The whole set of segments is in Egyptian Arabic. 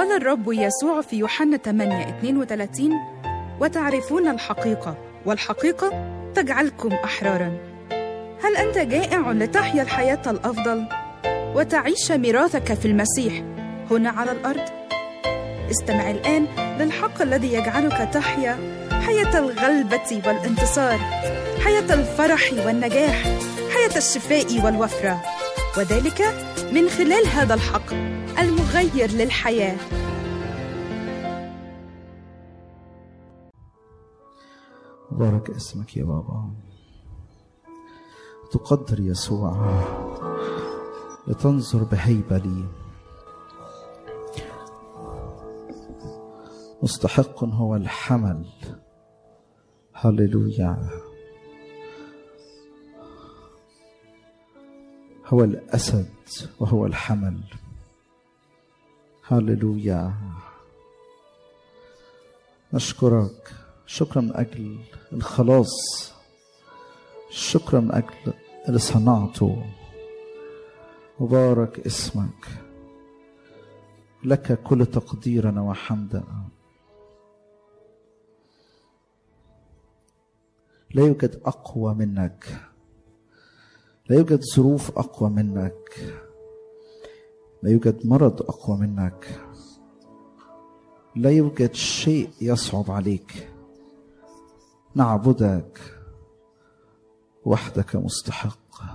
قال الرب يسوع في يوحنا 8 32 وتعرفون الحقيقة والحقيقة تجعلكم أحرارا هل أنت جائع لتحيا الحياة الأفضل وتعيش ميراثك في المسيح هنا على الأرض؟ استمع الآن للحق الذي يجعلك تحيا حياة الغلبة والانتصار حياة الفرح والنجاح حياة الشفاء والوفرة وذلك من خلال هذا الحق المغير للحياه بارك اسمك يا بابا تقدر يسوع لتنظر بهيبة لي مستحق هو الحمل هللويا هو الأسد وهو الحمل هللويا نشكرك شكرا من أجل الخلاص شكرا من أجل اللي صنعته مبارك اسمك لك كل تقديرنا وحمدنا لا يوجد أقوى منك لا يوجد ظروف أقوى منك لا يوجد مرض أقوى منك لا يوجد شيء يصعب عليك نعبدك وحدك مستحق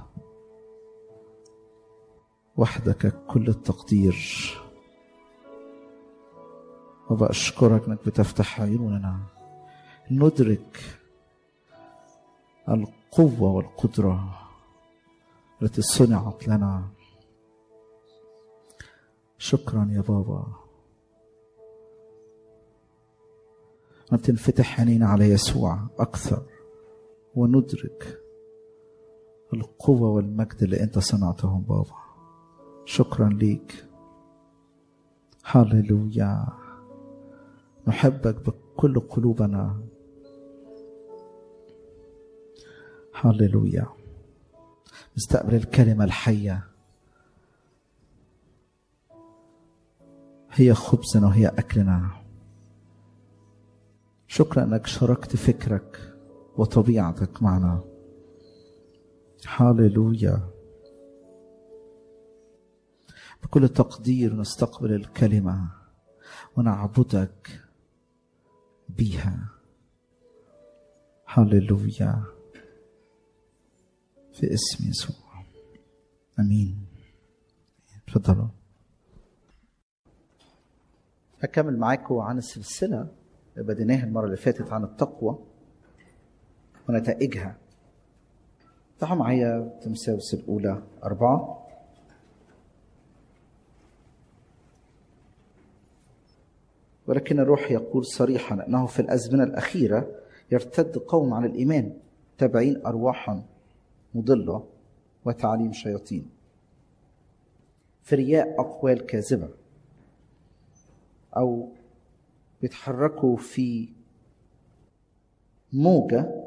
وحدك كل التقدير وبأشكرك انك بتفتح عيوننا ندرك القوة والقدرة التي صنعت لنا شكرا يا بابا بتنفتح عينينا على يسوع أكثر وندرك القوة والمجد اللي أنت صنعتهم بابا شكرا ليك هللويا نحبك بكل قلوبنا هللويا نستقبل الكلمة الحية هي خبزنا وهي أكلنا شكرا أنك شاركت فكرك وطبيعتك معنا هاليلويا بكل تقدير نستقبل الكلمة ونعبدك بها هاليلويا في اسم يسوع امين تفضلوا هكمل معاكم عن السلسله اللي بديناها المره اللي فاتت عن التقوى ونتائجها افتحوا معايا تمساوس الاولى اربعه ولكن الروح يقول صريحا انه في الازمنه الاخيره يرتد قوم عن الايمان تابعين ارواحا مضله وتعليم شياطين في رياء اقوال كاذبه او بيتحركوا في موجه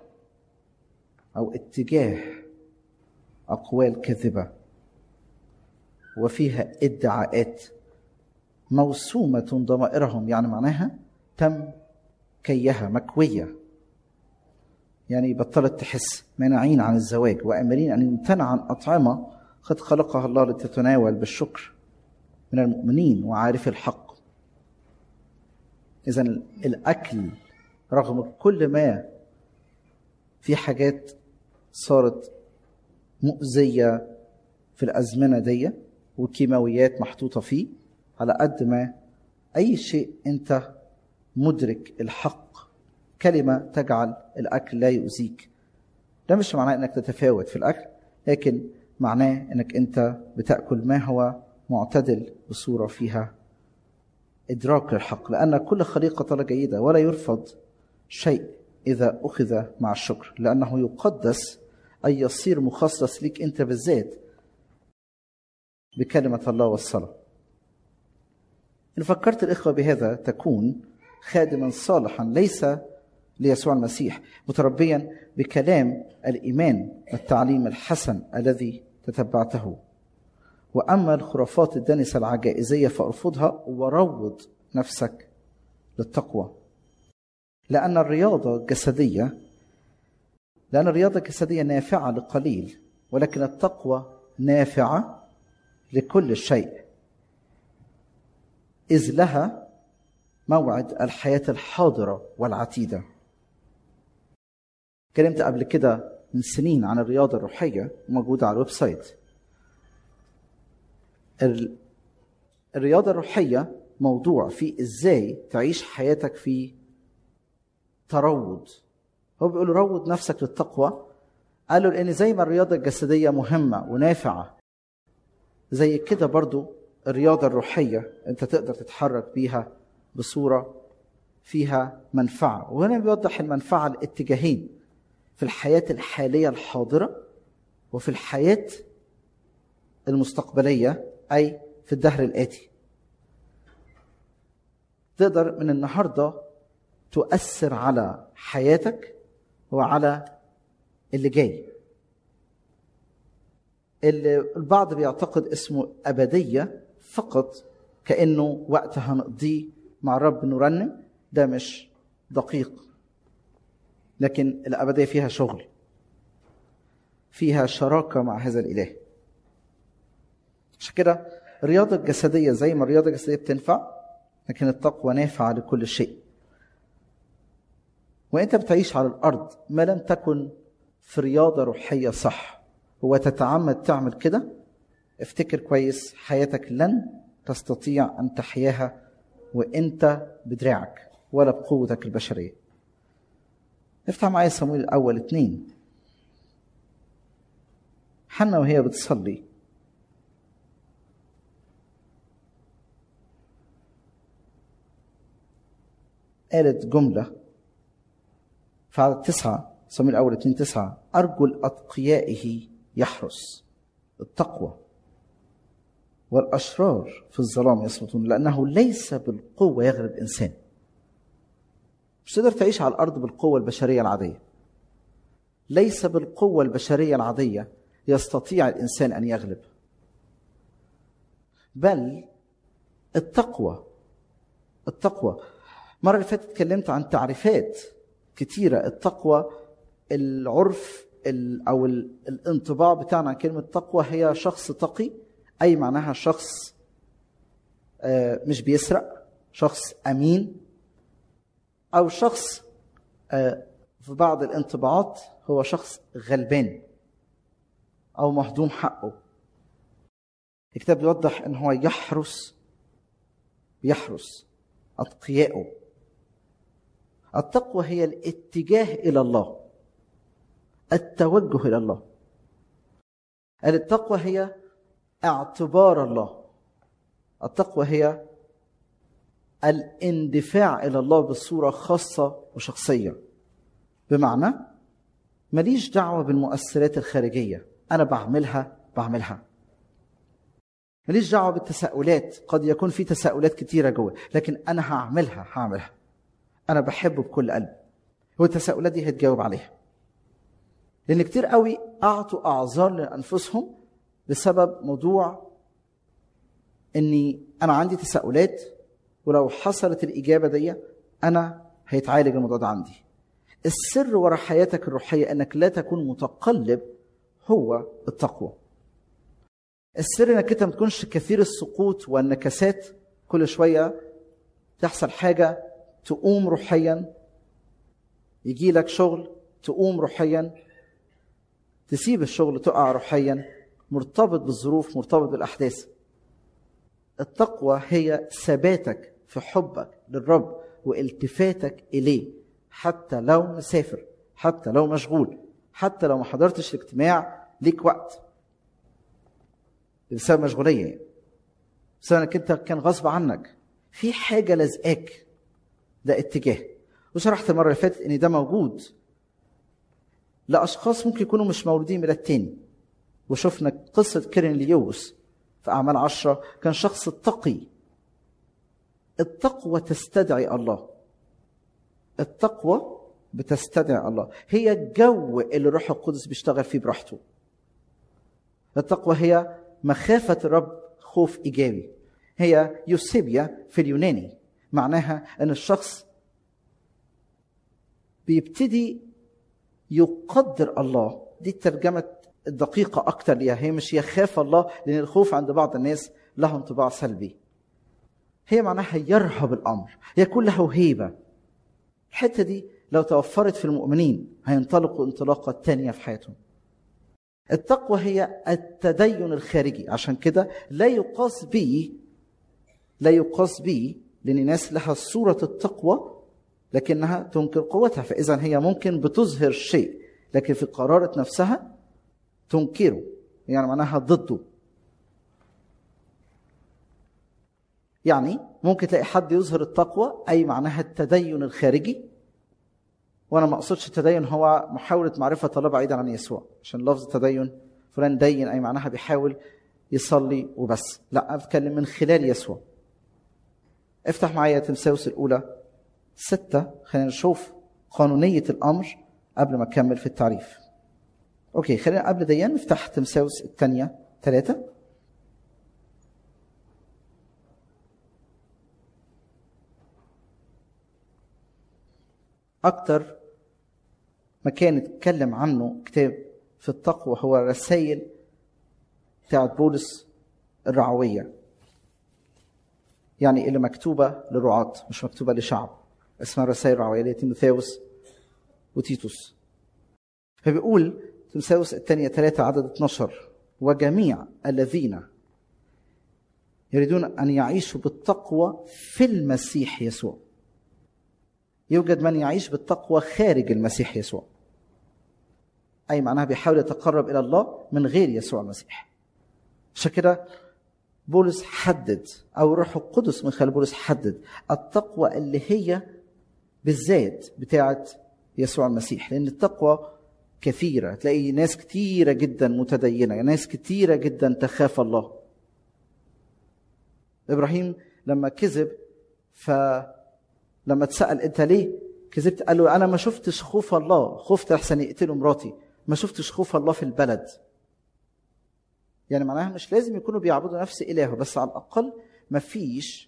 او اتجاه اقوال كاذبه وفيها ادعاءات موسومه ضمائرهم يعني معناها تم كيها مكويه يعني بطلت تحس مانعين عن الزواج وامرين ان يمتنع عن اطعمه قد خلقها الله لتتناول بالشكر من المؤمنين وعارف الحق اذا الاكل رغم كل ما في حاجات صارت مؤذيه في الازمنه دي وكيماويات محطوطه فيه على قد ما اي شيء انت مدرك الحق كلمه تجعل الاكل لا يؤذيك ده مش معناه انك تتفاوت في الاكل لكن معناه انك انت بتاكل ما هو معتدل بصوره فيها ادراك للحق لان كل خليقه جيده ولا يرفض شيء اذا اخذ مع الشكر لانه يقدس اي يصير مخصص ليك انت بالذات بكلمه الله والصلاه ان فكرت الاخوه بهذا تكون خادما صالحا ليس ليسوع المسيح متربيا بكلام الايمان والتعليم الحسن الذي تتبعته واما الخرافات الدنسه العجائزيه فارفضها وروض نفسك للتقوى لان الرياضه الجسديه لان الرياضه الجسديه نافعه لقليل ولكن التقوى نافعه لكل شيء اذ لها موعد الحياه الحاضره والعتيده اتكلمت قبل كده من سنين عن الرياضه الروحيه موجوده على الويب سايت الرياضه الروحيه موضوع في ازاي تعيش حياتك في تروض هو بيقول روض نفسك للتقوى قالوا لان زي ما الرياضه الجسديه مهمه ونافعه زي كده برضو الرياضه الروحيه انت تقدر تتحرك بيها بصوره فيها منفعه وهنا بيوضح المنفعه الاتجاهين في الحياه الحاليه الحاضره وفي الحياه المستقبليه اي في الدهر الاتي تقدر من النهارده تؤثر على حياتك وعلى اللي جاي اللي البعض بيعتقد اسمه أبدية فقط كأنه وقت هنقضيه مع الرب نرنم ده مش دقيق لكن الأبدية فيها شغل فيها شراكة مع هذا الإله عشان كده الرياضة الجسدية زي ما الرياضة الجسدية بتنفع لكن التقوى نافعة لكل شيء وانت بتعيش على الارض ما لم تكن في رياضه روحيه صح هو تتعمد تعمل كده افتكر كويس حياتك لن تستطيع ان تحياها وانت بدراعك ولا بقوتك البشريه افتح معايا صمويل الاول اتنين حنا وهي بتصلي قالت جمله في عدد تسعة صمويل الأول اتنين تسعة أرجل أتقيائه يحرس التقوى والأشرار في الظلام يصمتون لأنه ليس بالقوة يغلب إنسان مش تقدر تعيش على الأرض بالقوة البشرية العادية ليس بالقوة البشرية العادية يستطيع الإنسان أن يغلب بل التقوى التقوى مرة اللي فاتت اتكلمت عن تعريفات كتيرة التقوى العرف أو الانطباع بتاعنا عن كلمة تقوى هي شخص تقي أي معناها شخص مش بيسرق شخص أمين أو شخص في بعض الانطباعات هو شخص غلبان أو مهضوم حقه الكتاب بيوضح ان هو يحرس يحرس اتقيائه التقوى هي الاتجاه الى الله التوجه الى الله التقوى هي اعتبار الله التقوى هي الاندفاع الى الله بصوره خاصه وشخصيه بمعنى ماليش دعوه بالمؤثرات الخارجيه انا بعملها بعملها ماليش دعوه بالتساؤلات قد يكون في تساؤلات كتيره جوه لكن انا هعملها هعملها انا بحبه بكل قلب والتساؤلات دي هتجاوب عليها لان كتير قوي اعطوا اعذار لانفسهم بسبب موضوع اني انا عندي تساؤلات ولو حصلت الاجابه دي انا هيتعالج الموضوع ده عندي السر ورا حياتك الروحيه انك لا تكون متقلب هو التقوى السر انك انت ما تكونش كثير السقوط والنكسات كل شويه تحصل حاجه تقوم روحيا يجي لك شغل تقوم روحيا تسيب الشغل تقع روحيا مرتبط بالظروف مرتبط بالاحداث التقوى هي ثباتك في حبك للرب والتفاتك اليه حتى لو مسافر حتى لو مشغول حتى لو ما حضرتش الاجتماع ليك وقت بسبب مشغوليه يعني بسبب انك انت كان غصب عنك في حاجه لازقاك ده اتجاه وشرحت المره اللي فاتت ان ده موجود لاشخاص ممكن يكونوا مش مولودين ميلاد تاني وشفنا قصه كيرين ليوس في اعمال عشرة كان شخص تقي التقوى تستدعي الله التقوى بتستدعي الله هي الجو اللي الروح القدس بيشتغل فيه براحته التقوى هي مخافة الرب خوف إيجابي هي يوسيبيا في اليوناني معناها أن الشخص بيبتدي يقدر الله دي الترجمة الدقيقة أكتر ليها هي مش يخاف الله لأن الخوف عند بعض الناس له انطباع سلبي هي معناها يرهب الأمر يكون له هيبة الحتة دي لو توفرت في المؤمنين هينطلقوا انطلاقة تانية في حياتهم التقوى هي التدين الخارجي عشان كده لا يقاس به لا يقاس به لان الناس لها صوره التقوى لكنها تنكر قوتها فاذا هي ممكن بتظهر شيء لكن في قرارة نفسها تنكره يعني معناها ضده يعني ممكن تلاقي حد يظهر التقوى اي معناها التدين الخارجي وانا ما اقصدش التدين هو محاوله معرفه الله بعيدا عن يسوع عشان لفظ التدين فلان دين اي معناها بيحاول يصلي وبس لا انا بتكلم من خلال يسوع افتح معايا تمساوس الاولى ستة خلينا نشوف قانونية الأمر قبل ما أكمل في التعريف أوكي خلينا قبل دي نفتح تمساوس الثانية ثلاثة أكتر مكان اتكلم عنه كتاب في التقوى هو رسائل بتاعت بولس الرعوية يعني اللي مكتوبة لرعاة مش مكتوبة لشعب اسمها الرسائل الرعوية اللي تيموثاوس وتيتوس فبيقول تيموثاوس الثانية ثلاثة عدد 12 وجميع الذين يريدون أن يعيشوا بالتقوى في المسيح يسوع يوجد من يعيش بالتقوى خارج المسيح يسوع أي معناها بيحاول يتقرب إلى الله من غير يسوع المسيح عشان كده بولس حدد أو الروح القدس من خلال بولس حدد التقوى اللي هي بالذات بتاعت يسوع المسيح لأن التقوى كثيرة تلاقي ناس كثيرة جدا متدينة ناس كثيرة جدا تخاف الله إبراهيم لما كذب ف لما اتسال انت ليه كذبت قال له انا ما شفتش خوف الله خفت احسن يقتلوا مراتي ما شفتش خوف الله في البلد يعني معناها مش لازم يكونوا بيعبدوا نفس الهه بس على الاقل ما فيش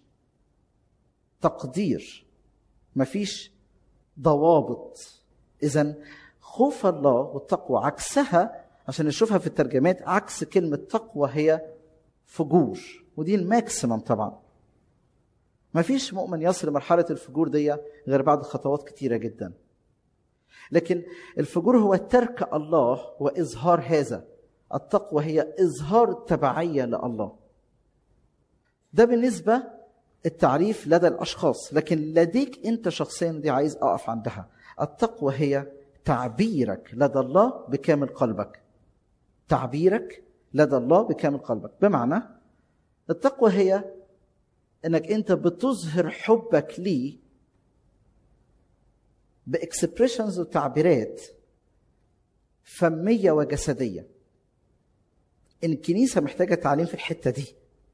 تقدير ما فيش ضوابط اذا خوف الله والتقوى عكسها عشان نشوفها في الترجمات عكس كلمه تقوى هي فجور ودي الماكسيمم طبعا ما فيش مؤمن يصل لمرحلة الفجور دي غير بعد خطوات كتيرة جدا لكن الفجور هو ترك الله وإظهار هذا التقوى هي إظهار التبعية لله ده بالنسبة التعريف لدى الأشخاص لكن لديك أنت شخصيا دي عايز أقف عندها التقوى هي تعبيرك لدى الله بكامل قلبك تعبيرك لدى الله بكامل قلبك بمعنى التقوى هي انك انت بتظهر حبك ليه باكسبريشنز وتعبيرات فميه وجسديه ان الكنيسه محتاجه تعليم في الحته دي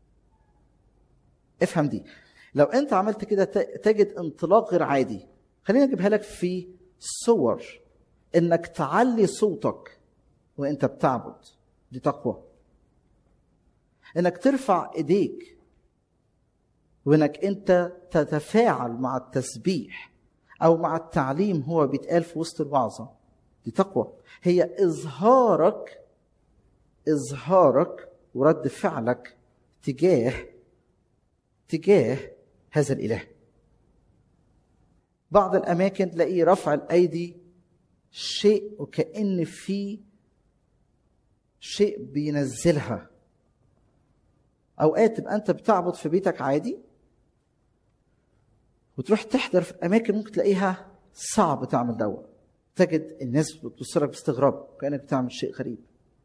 افهم دي لو انت عملت كده تجد انطلاق غير عادي خليني اجيبها لك في صور انك تعلي صوتك وانت بتعبد دي تقوى انك ترفع ايديك وانك انت تتفاعل مع التسبيح او مع التعليم هو بيتقال في وسط الوعظه دي تقوى هي اظهارك اظهارك ورد فعلك تجاه تجاه هذا الاله بعض الاماكن تلاقيه رفع الايدي شيء وكان في شيء بينزلها اوقات تبقى انت بتعبد في بيتك عادي وتروح تحضر في اماكن ممكن تلاقيها صعب تعمل دوا تجد الناس بتبص لك باستغراب كانك بتعمل شيء غريب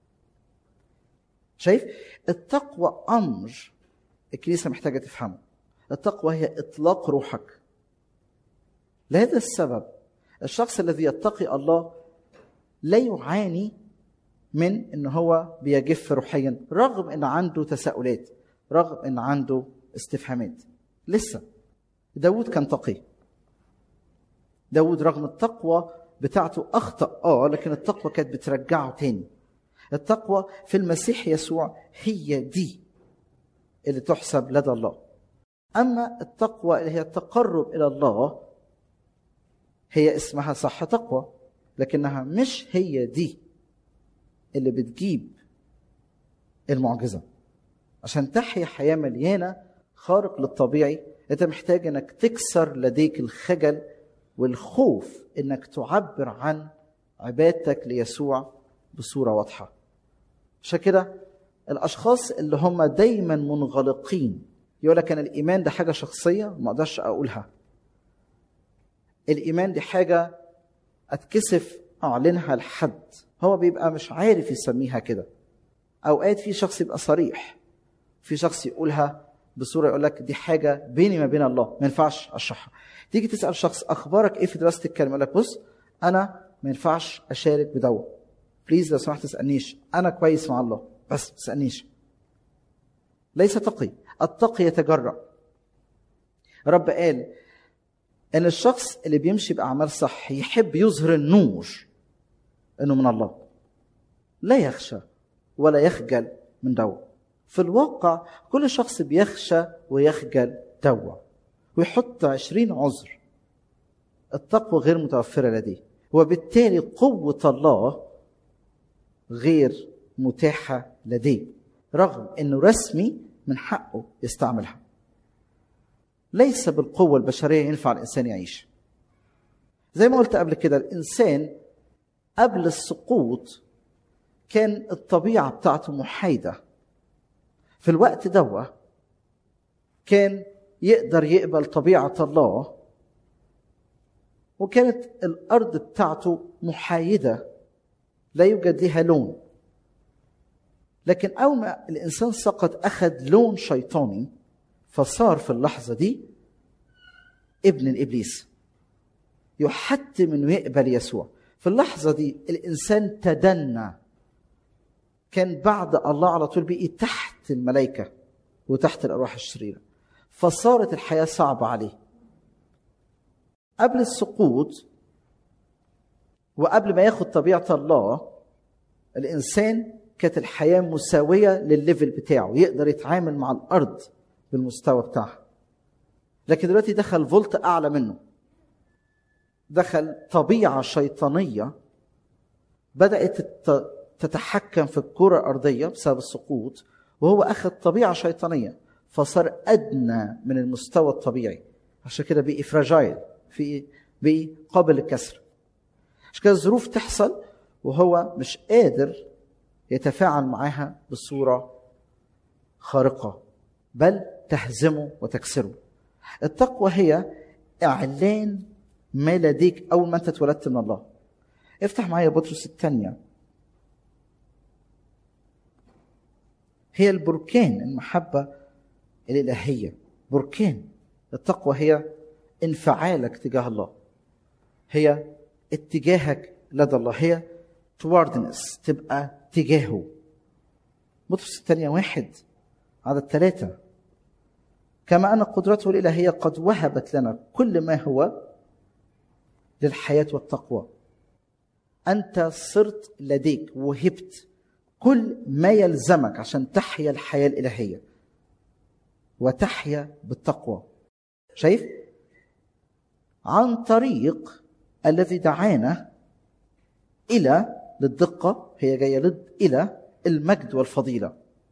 شايف التقوى امر الكنيسه محتاجه تفهمه التقوى هي اطلاق روحك لهذا السبب الشخص الذي يتقي الله لا يعاني من ان هو بيجف روحيا رغم ان عنده تساؤلات رغم ان عنده استفهامات لسه داود كان تقي داود رغم التقوى بتاعته أخطأ آه لكن التقوى كانت بترجعه تاني التقوى في المسيح يسوع هي دي اللي تحسب لدى الله اما التقوى اللي هي التقرب الى الله هي اسمها صح تقوى لكنها مش هي دي اللي بتجيب المعجزه عشان تحيا حياه مليانه خارق للطبيعي انت محتاج انك تكسر لديك الخجل والخوف انك تعبر عن عبادتك ليسوع بصوره واضحه عشان كده الاشخاص اللي هم دايما منغلقين يقول لك انا الايمان ده حاجه شخصيه ما اقدرش اقولها الايمان دي حاجه اتكسف اعلنها لحد هو بيبقى مش عارف يسميها كده اوقات في شخص يبقى صريح في شخص يقولها بصوره يقول لك دي حاجه بيني ما بين الله ما ينفعش اشرحها تيجي تسال شخص اخبارك ايه في دراسه الكلمه يقول لك بص انا ما ينفعش اشارك بدوا بليز لو سمحت تسالنيش انا كويس مع الله بس ما تسالنيش ليس تقي التقي يتجرأ رب قال ان الشخص اللي بيمشي باعمال صح يحب يظهر النور انه من الله لا يخشى ولا يخجل من دوا في الواقع كل شخص بيخشى ويخجل دوا ويحط عشرين عذر التقوى غير متوفرة لديه وبالتالي قوة الله غير متاحة لديه رغم انه رسمي من حقه يستعملها ليس بالقوة البشرية ينفع الإنسان يعيش زي ما قلت قبل كده الإنسان قبل السقوط كان الطبيعة بتاعته محايدة في الوقت دوا كان يقدر يقبل طبيعة الله وكانت الأرض بتاعته محايدة لا يوجد لها لون لكن أول ما الإنسان سقط أخذ لون شيطاني فصار في اللحظة دي ابن الإبليس يحتم انه يقبل يسوع في اللحظة دي الإنسان تدنى كان بعد الله على طول بقي تحت الملائكة وتحت الأرواح الشريرة فصارت الحياة صعبة عليه قبل السقوط وقبل ما ياخد طبيعة الله الإنسان كانت الحياة مساوية للليفل بتاعه يقدر يتعامل مع الأرض بالمستوى بتاعها لكن دلوقتي دخل فولت أعلى منه دخل طبيعة شيطانية بدأت تتحكم في الكرة الأرضية بسبب السقوط وهو أخذ طبيعة شيطانية فصار أدنى من المستوى الطبيعي عشان كده بقي فراجايل في بقي قابل للكسر عشان كده الظروف تحصل وهو مش قادر يتفاعل معاها بصورة خارقة بل تهزمه وتكسره التقوى هي إعلان ما لديك أول ما أنت اتولدت من الله افتح معايا بطرس الثانية هي البركان المحبة الإلهية بركان التقوى هي انفعالك تجاه الله هي اتجاهك لدى الله هي towardness تبقى تجاهه بطرس الثانية واحد عدد ثلاثة كما أن قدرته الإلهية قد وهبت لنا كل ما هو للحياة والتقوى أنت صرت لديك وهبت كل ما يلزمك عشان تحيا الحياة الإلهية وتحيا بالتقوى شايف عن طريق الذي دعانا إلى للدقة هي جاية لد إلى المجد والفضيلة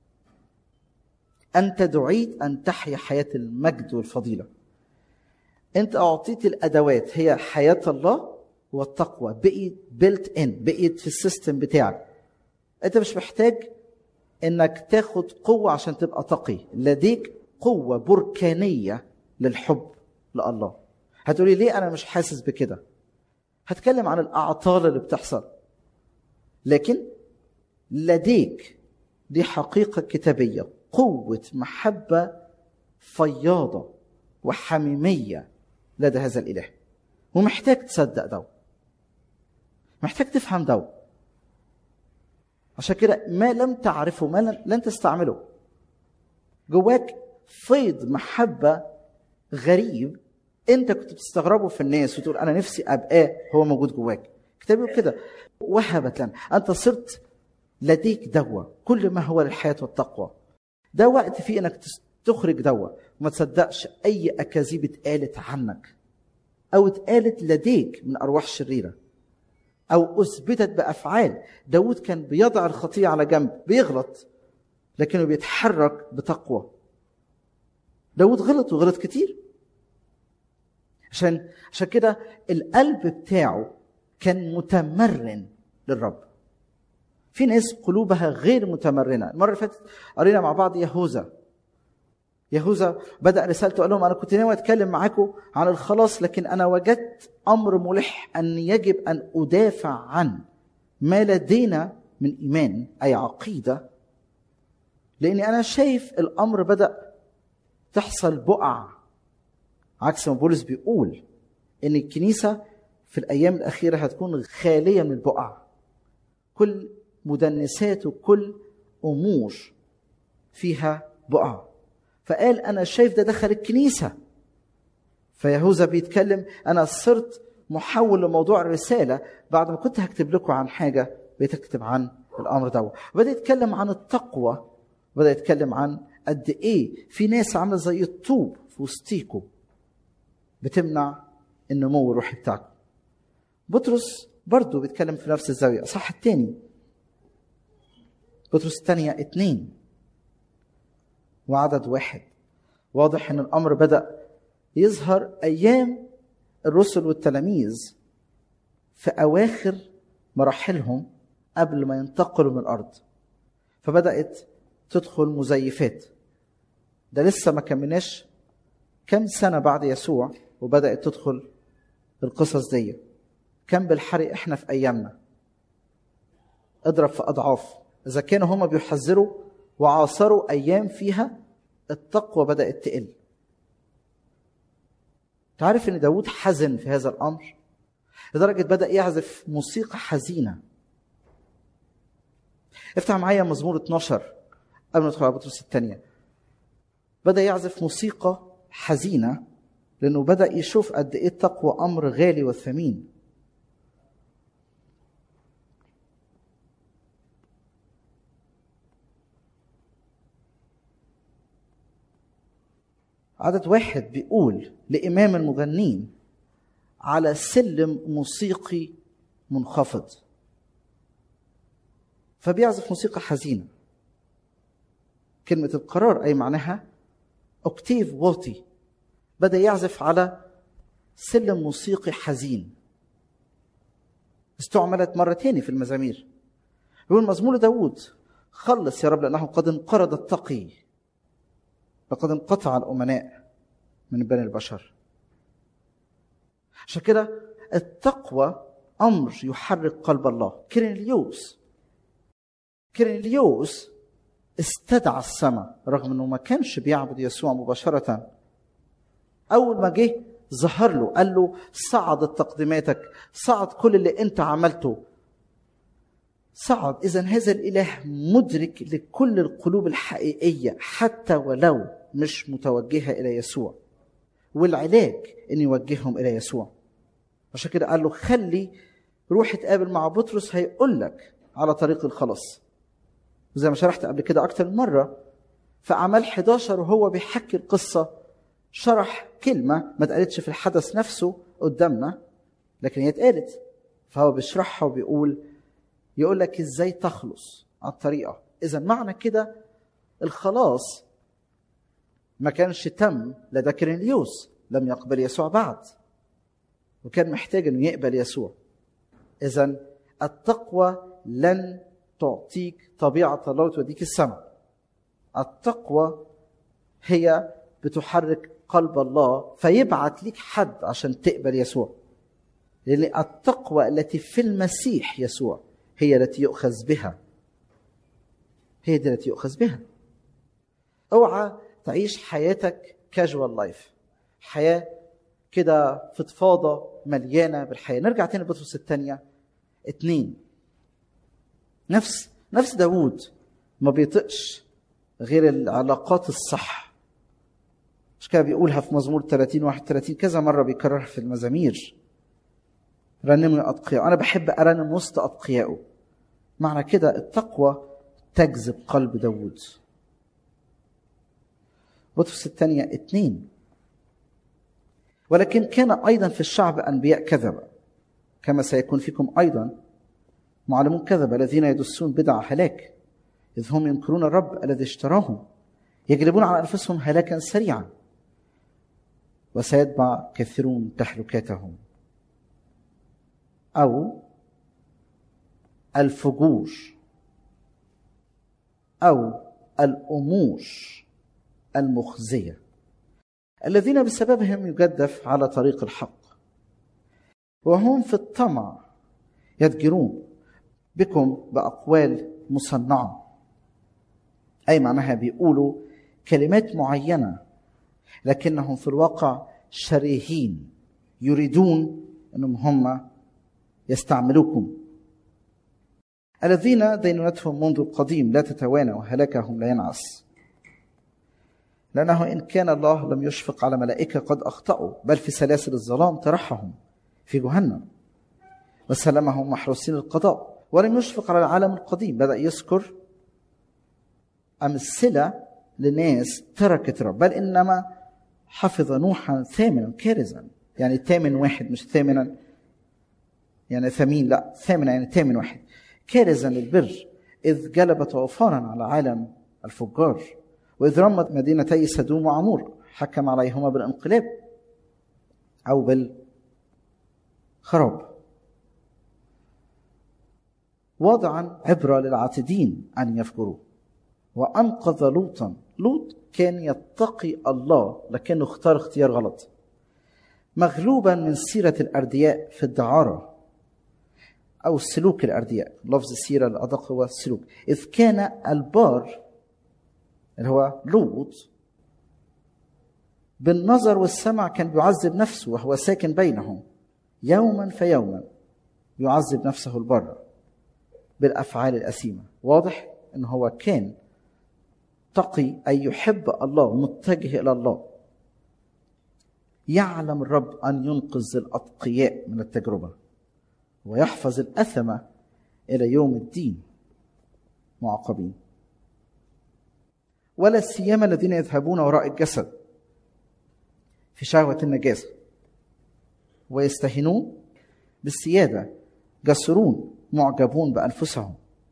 أنت دعيت أن تحيا حياة المجد والفضيلة أنت أعطيت الأدوات هي حياة الله والتقوى بقيت بيلت إن بقيت في السيستم بتاعك أنت مش محتاج إنك تاخد قوة عشان تبقى تقي لديك قوة بركانية للحب لله هتقولي ليه أنا مش حاسس بكده هتكلم عن الأعطال اللي بتحصل لكن لديك دي حقيقة كتابية قوة محبة فياضة وحميمية لدى هذا الإله ومحتاج تصدق ده محتاج تفهم ده عشان كده ما لم تعرفه ما لن, لن تستعمله جواك فيض محبة غريب انت كنت بتستغربه في الناس وتقول انا نفسي ابقاه هو موجود جواك كتاب يقول كده وهبت لنا انت صرت لديك دواء كل ما هو للحياه والتقوى ده وقت فيه انك تخرج دواء وما تصدقش اي اكاذيب اتقالت عنك او اتقالت لديك من ارواح شريره او اثبتت بافعال داود كان بيضع الخطيه على جنب بيغلط لكنه بيتحرك بتقوى داود غلط وغلط كتير عشان عشان كده القلب بتاعه كان متمرن للرب في ناس قلوبها غير متمرنه المره اللي فاتت قرينا مع بعض يهوذا يهوذا بدا رسالته قال لهم انا كنت ناوي اتكلم معاكم عن الخلاص لكن انا وجدت امر ملح ان يجب ان ادافع عن ما لدينا من ايمان اي عقيده لاني انا شايف الامر بدا تحصل بقع عكس ما بولس بيقول ان الكنيسه في الايام الاخيره هتكون خاليه من البقع كل مدنسات وكل امور فيها بقع فقال انا شايف ده دخل الكنيسه فيهوذا بيتكلم انا صرت محول لموضوع الرساله بعد ما كنت هكتب لكم عن حاجه بقيت اكتب عن الامر ده بدا يتكلم عن التقوى بدا يتكلم عن قد ايه في ناس عامله زي الطوب في وسطيكم بتمنع النمو الروحي بتاعكم بطرس برضه بيتكلم في نفس الزاويه صح التاني بطرس الثانية اتنين وعدد واحد واضح ان الامر بدا يظهر ايام الرسل والتلاميذ في اواخر مراحلهم قبل ما ينتقلوا من الارض فبدات تدخل مزيفات ده لسه ما كملناش كم سنه بعد يسوع وبدات تدخل القصص دي كم بالحري احنا في ايامنا اضرب في اضعاف اذا كانوا هما بيحذروا وعاصروا ايام فيها التقوى بدات تقل تعرف ان داود حزن في هذا الامر لدرجه بدا يعزف موسيقى حزينه افتح معايا مزمور 12 قبل ما ندخل على بطرس الثانيه بدا يعزف موسيقى حزينه لانه بدا يشوف قد ايه التقوى امر غالي وثمين عدد واحد بيقول لإمام المغنين على سلم موسيقي منخفض فبيعزف موسيقى حزينة كلمة القرار أي معناها أكتيف واطي بدأ يعزف على سلم موسيقي حزين استعملت مرة تاني في المزامير يقول مزمور داود خلص يا رب لأنه قد انقرض التقي لقد انقطع الأمناء من بني البشر عشان كده التقوى أمر يحرك قلب الله كيرنليوس كيرنليوس استدعى السماء رغم انه ما كانش بيعبد يسوع مباشرة أول ما جه ظهر له قال له صعد تقديماتك صعد كل اللي انت عملته صعد اذا هذا الاله مدرك لكل القلوب الحقيقيه حتى ولو مش متوجهه الى يسوع والعلاج ان يوجههم الى يسوع عشان كده قال له خلي روح اتقابل مع بطرس هيقول لك على طريق الخلاص زي ما شرحت قبل كده اكتر من مره في اعمال 11 وهو بيحكي القصه شرح كلمه ما اتقالتش في الحدث نفسه قدامنا لكن هي اتقالت فهو بيشرحها وبيقول يقول لك ازاي تخلص على الطريقه اذا معنى كده الخلاص ما كانش تم لدى كرينيوس لم يقبل يسوع بعد وكان محتاج انه يقبل يسوع اذا التقوى لن تعطيك طبيعه الله وتوديك السماء التقوى هي بتحرك قلب الله فيبعت ليك حد عشان تقبل يسوع لان التقوى التي في المسيح يسوع هي التي يؤخذ بها هي دي التي يؤخذ بها اوعى تعيش حياتك كاجوال لايف حياه كده فضفاضه مليانه بالحياه نرجع تاني لبطرس الثانيه اتنين نفس نفس داوود ما بيطقش غير العلاقات الصح مش كده بيقولها في مزمور 30 31 كذا مره بيكررها في المزامير رنموا يا اتقياء انا بحب ارنم وسط اتقيائه معنى كده التقوى تجذب قلب داود بطرس الثانية اتنين ولكن كان أيضا في الشعب أنبياء كذبة كما سيكون فيكم أيضا معلمون كذبة الذين يدسون بدع هلاك إذ هم ينكرون الرب الذي اشتراهم يجلبون على أنفسهم هلاكا سريعا وسيتبع كثيرون تحركاتهم أو الفجور أو الأمور المخزية الذين بسببهم يجدف على طريق الحق وهم في الطمع يتجرون بكم بأقوال مصنعة أي معناها بيقولوا كلمات معينة لكنهم في الواقع شريهين يريدون أنهم هم يستعملوكم الذين دينونتهم منذ القديم لا تتوانى وهلاكهم لا ينعس لأنه إن كان الله لم يشفق على ملائكة قد أخطأوا بل في سلاسل الظلام طرحهم في جهنم وسلمهم محروسين القضاء ولم يشفق على العالم القديم بدأ يذكر أمثلة لناس تركت رب بل إنما حفظ نوحا ثامنا كارزا يعني ثامن واحد مش ثامنا يعني ثمين لا ثامن يعني ثامن واحد كارزا للبر إذ جلب طوفانا على عالم الفجار وإذ رمت مدينتي سدوم وعمور حكم عليهما بالانقلاب أو بالخراب واضعا عبرة للعاتدين أن يفجروا وأنقذ لوطا لوط كان يتقي الله لكنه اختار اختيار غلط مغلوبا من سيرة الأردياء في الدعارة أو سلوك الأردياء لفظ السيرة الأدق هو السلوك إذ كان البار اللي هو لوط بالنظر والسمع كان بيعذب نفسه وهو ساكن بينهم يوما فيوما يعذب نفسه البر بالافعال الاثيمه واضح ان هو كان تقي اي يحب الله متجه الى الله يعلم الرب ان ينقذ الاتقياء من التجربه ويحفظ الاثمه الى يوم الدين معاقبين ولا سيما الذين يذهبون وراء الجسد في شهوه النجاسه ويستهنون بالسياده جسرون معجبون بانفسهم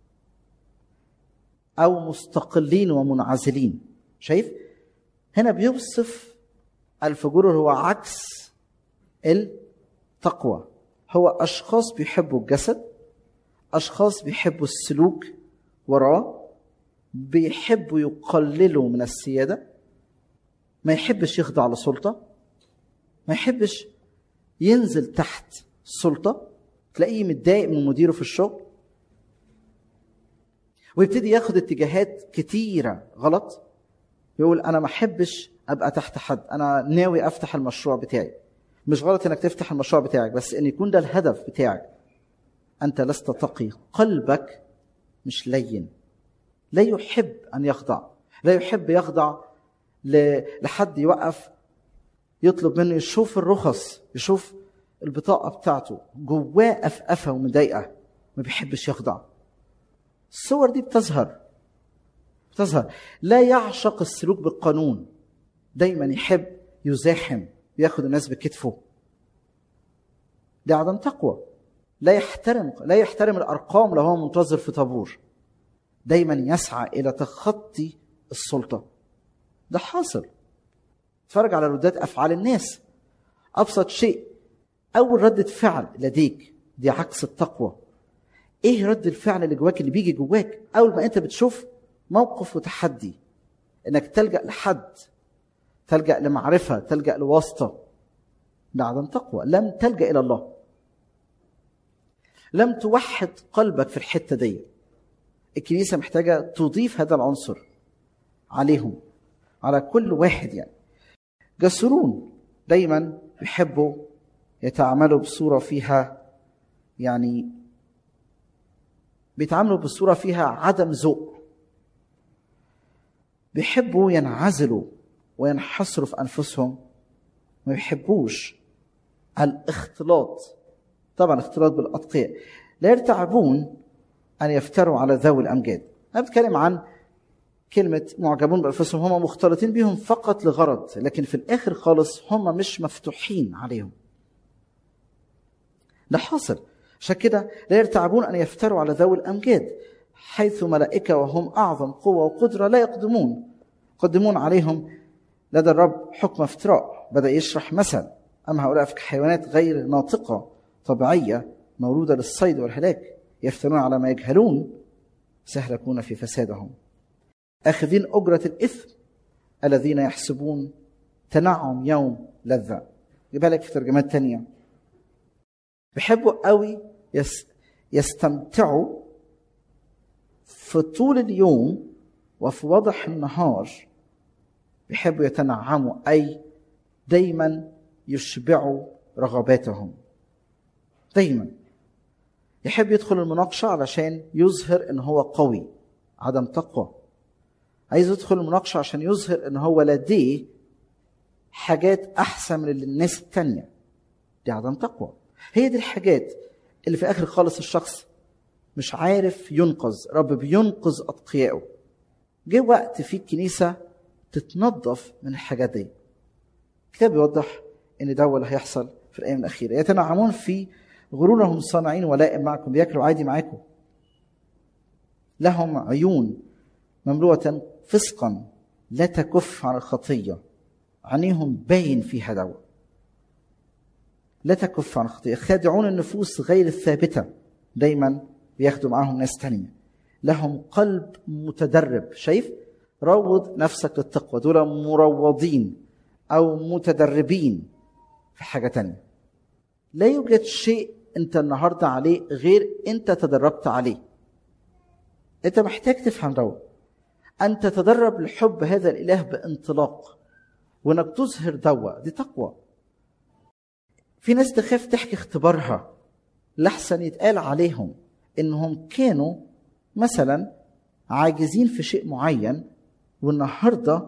او مستقلين ومنعزلين شايف هنا بيوصف الفجور هو عكس التقوى هو اشخاص بيحبوا الجسد اشخاص بيحبوا السلوك وراه بيحبوا يقللوا من السياده ما يحبش يخضع لسلطه ما يحبش ينزل تحت سلطه تلاقيه متضايق من مديره في الشغل ويبتدي ياخد اتجاهات كتيره غلط يقول انا ما احبش ابقى تحت حد انا ناوي افتح المشروع بتاعي مش غلط انك تفتح المشروع بتاعك بس ان يكون ده الهدف بتاعك انت لست تقي قلبك مش لين لا يحب ان يخضع لا يحب يخضع لحد يوقف يطلب منه يشوف الرخص يشوف البطاقه بتاعته جواه قفقفه ومضايقه ما بيحبش يخضع الصور دي بتظهر بتظهر لا يعشق السلوك بالقانون دايما يحب يزاحم ياخد الناس بكتفه ده عدم تقوى لا يحترم لا يحترم الارقام لو هو منتظر في طابور دايما يسعى الى تخطي السلطه ده حاصل اتفرج على ردات افعال الناس ابسط شيء اول ردة فعل لديك دي عكس التقوى ايه رد الفعل اللي جواك اللي بيجي جواك اول ما انت بتشوف موقف وتحدي انك تلجا لحد تلجا لمعرفه تلجا لواسطه ده عدم تقوى لم تلجا الى الله لم توحد قلبك في الحته دي الكنيسه محتاجه تضيف هذا العنصر عليهم على كل واحد يعني جسرون دايما يحبوا يتعاملوا بصوره فيها يعني بيتعاملوا بصوره فيها عدم ذوق بيحبوا ينعزلوا وينحصروا في انفسهم ما بيحبوش الاختلاط طبعا اختلاط بالاتقياء لا يرتعبون ان يفتروا على ذوي الامجاد انا بتكلم عن كلمة معجبون بأنفسهم هم مختلطين بهم فقط لغرض لكن في الآخر خالص هم مش مفتوحين عليهم ده حاصل عشان كده لا يرتعبون أن يفتروا على ذوي الأمجاد حيث ملائكة وهم أعظم قوة وقدرة لا يقدمون يقدمون عليهم لدى الرب حكم افتراء بدأ يشرح مثل أما هؤلاء في حيوانات غير ناطقة طبيعية مولودة للصيد والهلاك يفتنون على ما يجهلون سيهلكون في فسادهم آخذين أجرة الإثم الذين يحسبون تنعم يوم لذة يبقى لك في ترجمات تانية بيحبوا قوي يس يستمتعوا في طول اليوم وفي وضح النهار بيحبوا يتنعموا أي دايما يشبعوا رغباتهم دايما يحب يدخل المناقشة علشان يظهر ان هو قوي عدم تقوى عايز يدخل المناقشة عشان يظهر ان هو لديه حاجات احسن من اللي الناس التانية دي عدم تقوى هي دي الحاجات اللي في اخر خالص الشخص مش عارف ينقذ رب بينقذ اتقيائه جه وقت في الكنيسة تتنظف من الحاجات دي الكتاب بيوضح ان ده هو اللي هيحصل في الايام الاخيره يتنعمون في غرورهم صانعين ولائم معكم بياكلوا عادي معاكم لهم عيون مملوءة فسقا لا تكف عن الخطية عينيهم باين فيها دواء لا تكف عن الخطية خادعون النفوس غير الثابتة دايما بياخدوا معاهم ناس تانية لهم قلب متدرب شايف روض نفسك للتقوى دول مروضين أو متدربين في حاجة تانية لا يوجد شيء انت النهارده عليه غير انت تدربت عليه انت محتاج تفهم ده ان تتدرب لحب هذا الاله بانطلاق وانك تظهر دوا دي تقوى في ناس تخاف تحكي اختبارها لحسن يتقال عليهم انهم كانوا مثلا عاجزين في شيء معين والنهارده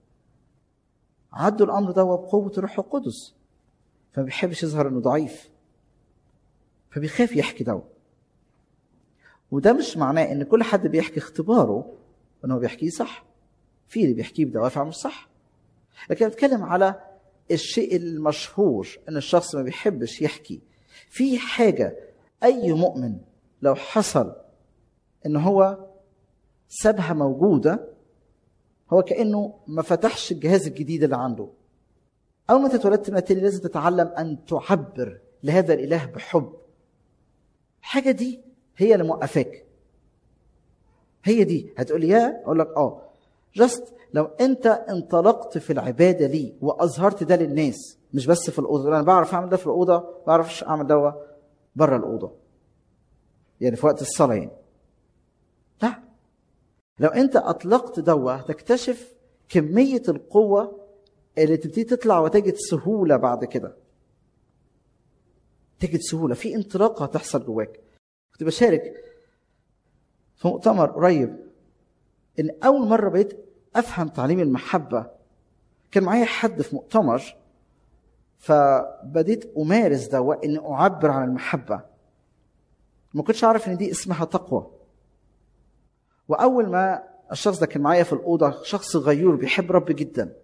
عدوا الامر ده بقوه الروح القدس فما بيحبش يظهر انه ضعيف فبيخاف يحكي ده وده مش معناه ان كل حد بيحكي اختباره ان هو بيحكيه صح في اللي بيحكيه بدوافع مش صح لكن بتكلم على الشيء المشهور ان الشخص ما بيحبش يحكي في حاجه اي مؤمن لو حصل ان هو سابها موجوده هو كانه ما فتحش الجهاز الجديد اللي عنده اول ما تتولدت من التاني لازم تتعلم ان تعبر لهذا الاله بحب الحاجه دي هي اللي موقفاك هي دي هتقول لي يا اقول لك اه جاست لو انت انطلقت في العباده لي واظهرت ده للناس مش بس في الاوضه انا بعرف اعمل ده في الاوضه ما بعرفش اعمل ده بره الاوضه يعني في وقت الصلاه يعني لا لو انت اطلقت دوا هتكتشف كميه القوه اللي تبتدي تطلع وتجد سهوله بعد كده تجد سهوله في انطلاقه هتحصل جواك كنت بشارك في مؤتمر قريب ان اول مره بقيت افهم تعليم المحبه كان معايا حد في مؤتمر فبديت امارس ده اني اعبر عن المحبه ما كنتش اعرف ان دي اسمها تقوى واول ما الشخص ده كان معايا في الاوضه شخص غيور بيحب رب جدا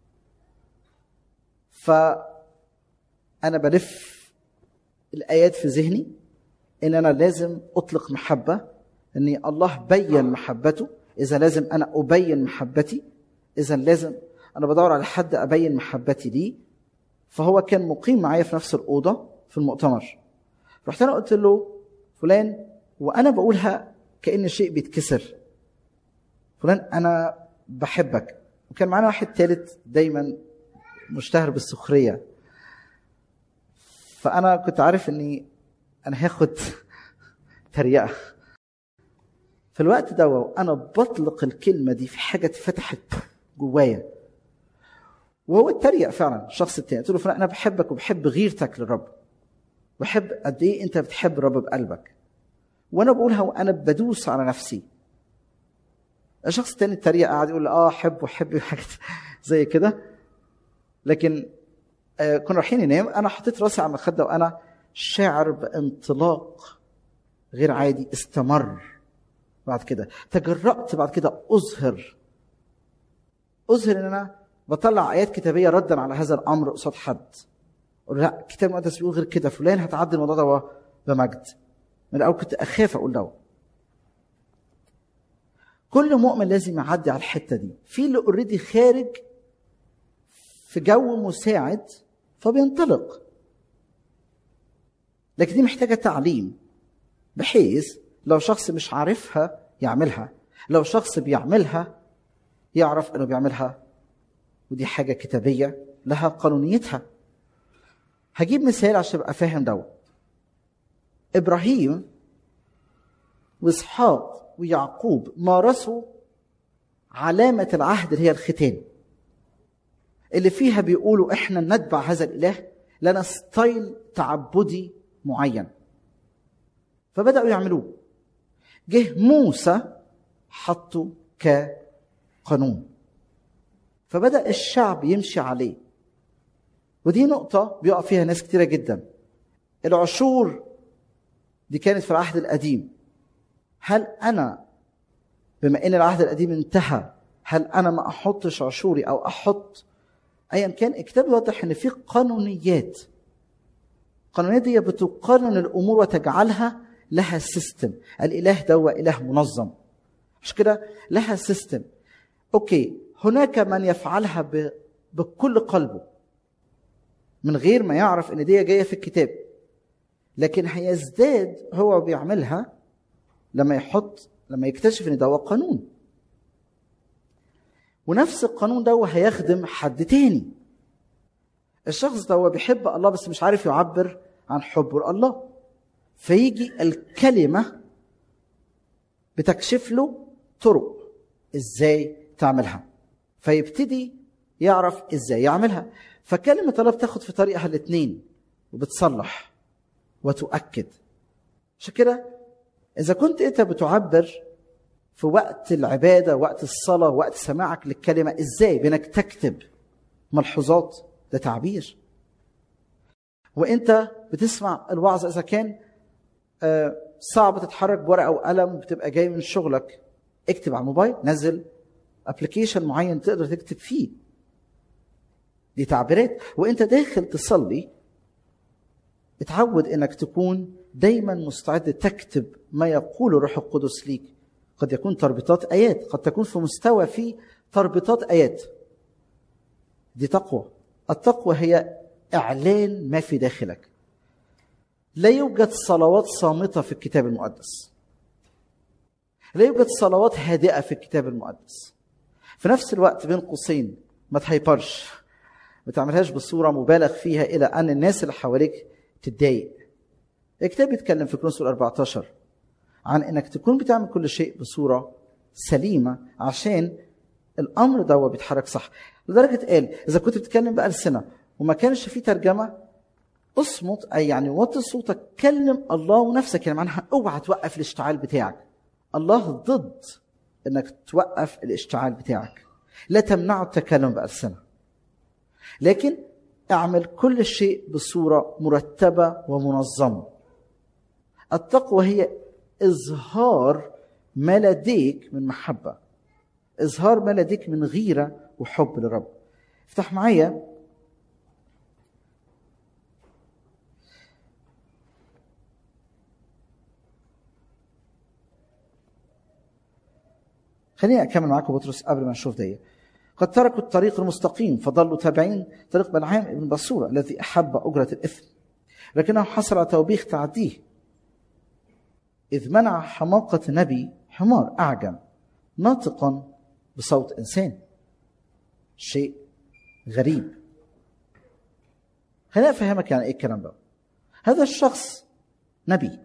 فانا بلف الايات في ذهني ان انا لازم اطلق محبه ان الله بين محبته اذا لازم انا ابين محبتي اذا لازم انا بدور على حد ابين محبتي ليه فهو كان مقيم معايا في نفس الاوضه في المؤتمر رحت انا قلت له فلان وانا بقولها كان شيء بيتكسر فلان انا بحبك وكان معانا واحد ثالث دايما مشتهر بالسخريه فانا كنت عارف اني انا هاخد تريقه في الوقت ده وانا بطلق الكلمه دي في حاجه اتفتحت جوايا وهو اتريق فعلا الشخص التاني قلت له فلان انا بحبك وبحب غيرتك للرب بحب قد ايه انت بتحب الرب بقلبك وانا بقولها وانا بدوس على نفسي الشخص التاني اتريق قاعد يقول اه احب واحب حاجات زي كده لكن آه كنا رايحين ننام انا حطيت راسي على المخده وانا شاعر بانطلاق غير عادي استمر بعد كده تجرأت بعد كده اظهر اظهر ان انا بطلع ايات كتابيه ردا على هذا الامر قصاد حد اقول لا الكتاب المقدس بيقول غير كده فلان هتعدي الموضوع ده بمجد من الاول كنت اخاف اقول ده كل مؤمن لازم يعدي على الحته دي في اللي اوريدي خارج في جو مساعد فبينطلق لكن دي محتاجه تعليم بحيث لو شخص مش عارفها يعملها لو شخص بيعملها يعرف انه بيعملها ودي حاجه كتابيه لها قانونيتها هجيب مثال عشان ابقى فاهم دوت ابراهيم واسحاق ويعقوب مارسوا علامه العهد اللي هي الختان اللي فيها بيقولوا احنا نتبع هذا الاله لنا ستايل تعبدي معين فبداوا يعملوه جه موسى حطه كقانون فبدا الشعب يمشي عليه ودي نقطة بيقع فيها ناس كتيرة جدا العشور دي كانت في العهد القديم هل أنا بما إن العهد القديم انتهى هل أنا ما أحطش عشوري أو أحط أيا كان الكتاب يوضح إن في قانونيات القانونيات دي بتقنن الأمور وتجعلها لها سيستم الإله ده هو إله منظم مش كده لها سيستم أوكي هناك من يفعلها ب... بكل قلبه من غير ما يعرف ان دي جايه في الكتاب لكن هيزداد هو بيعملها لما يحط لما يكتشف ان ده هو قانون ونفس القانون ده هيخدم حد تاني الشخص ده هو بيحب الله بس مش عارف يعبر عن حبه لله فيجي الكلمة بتكشف له طرق ازاي تعملها فيبتدي يعرف ازاي يعملها فكلمة الله بتاخد في طريقها الاثنين وبتصلح وتؤكد عشان كده إذا كنت أنت بتعبر في وقت العبادة وقت الصلاة وقت سماعك للكلمة إزاي بأنك تكتب ملحوظات ده تعبير وأنت بتسمع الوعظ إذا كان صعب تتحرك بورقة أو قلم بتبقى جاي من شغلك اكتب على الموبايل نزل ابلكيشن معين تقدر تكتب فيه دي تعبيرات وانت داخل تصلي اتعود انك تكون دايما مستعد تكتب ما يقوله الروح القدس ليك قد يكون تربيطات ايات قد تكون في مستوى في تربيطات ايات دي تقوى التقوى هي اعلان ما في داخلك لا يوجد صلوات صامته في الكتاب المقدس لا يوجد صلوات هادئه في الكتاب المقدس في نفس الوقت بين قوسين ما تهيبرش ما تعملهاش بصوره مبالغ فيها الى ان الناس اللي حواليك تتضايق الكتاب بيتكلم في كرونس 14 عن انك تكون بتعمل كل شيء بصوره سليمه عشان الامر ده هو بيتحرك صح لدرجه قال اذا كنت بتتكلم بالسنه وما كانش في ترجمه اصمت اي يعني وطي صوتك كلم الله ونفسك يعني معناها اوعى توقف الاشتعال بتاعك الله ضد انك توقف الاشتعال بتاعك لا تمنعه التكلم بالسنه لكن اعمل كل شيء بصوره مرتبه ومنظمه التقوى هي اظهار ما لديك من محبه اظهار ما لديك من غيره وحب للرب افتح معايا خليني اكمل معاكم بطرس قبل ما نشوف دي قد تركوا الطريق المستقيم فظلوا تابعين طريق بلعام بن بصورة الذي أحب أجرة الإثم لكنه حصل على توبيخ تعديه إذ منع حماقة نبي حمار أعجم ناطقا بصوت إنسان شيء غريب خليني أفهمك يعني إيه الكلام ده هذا الشخص نبي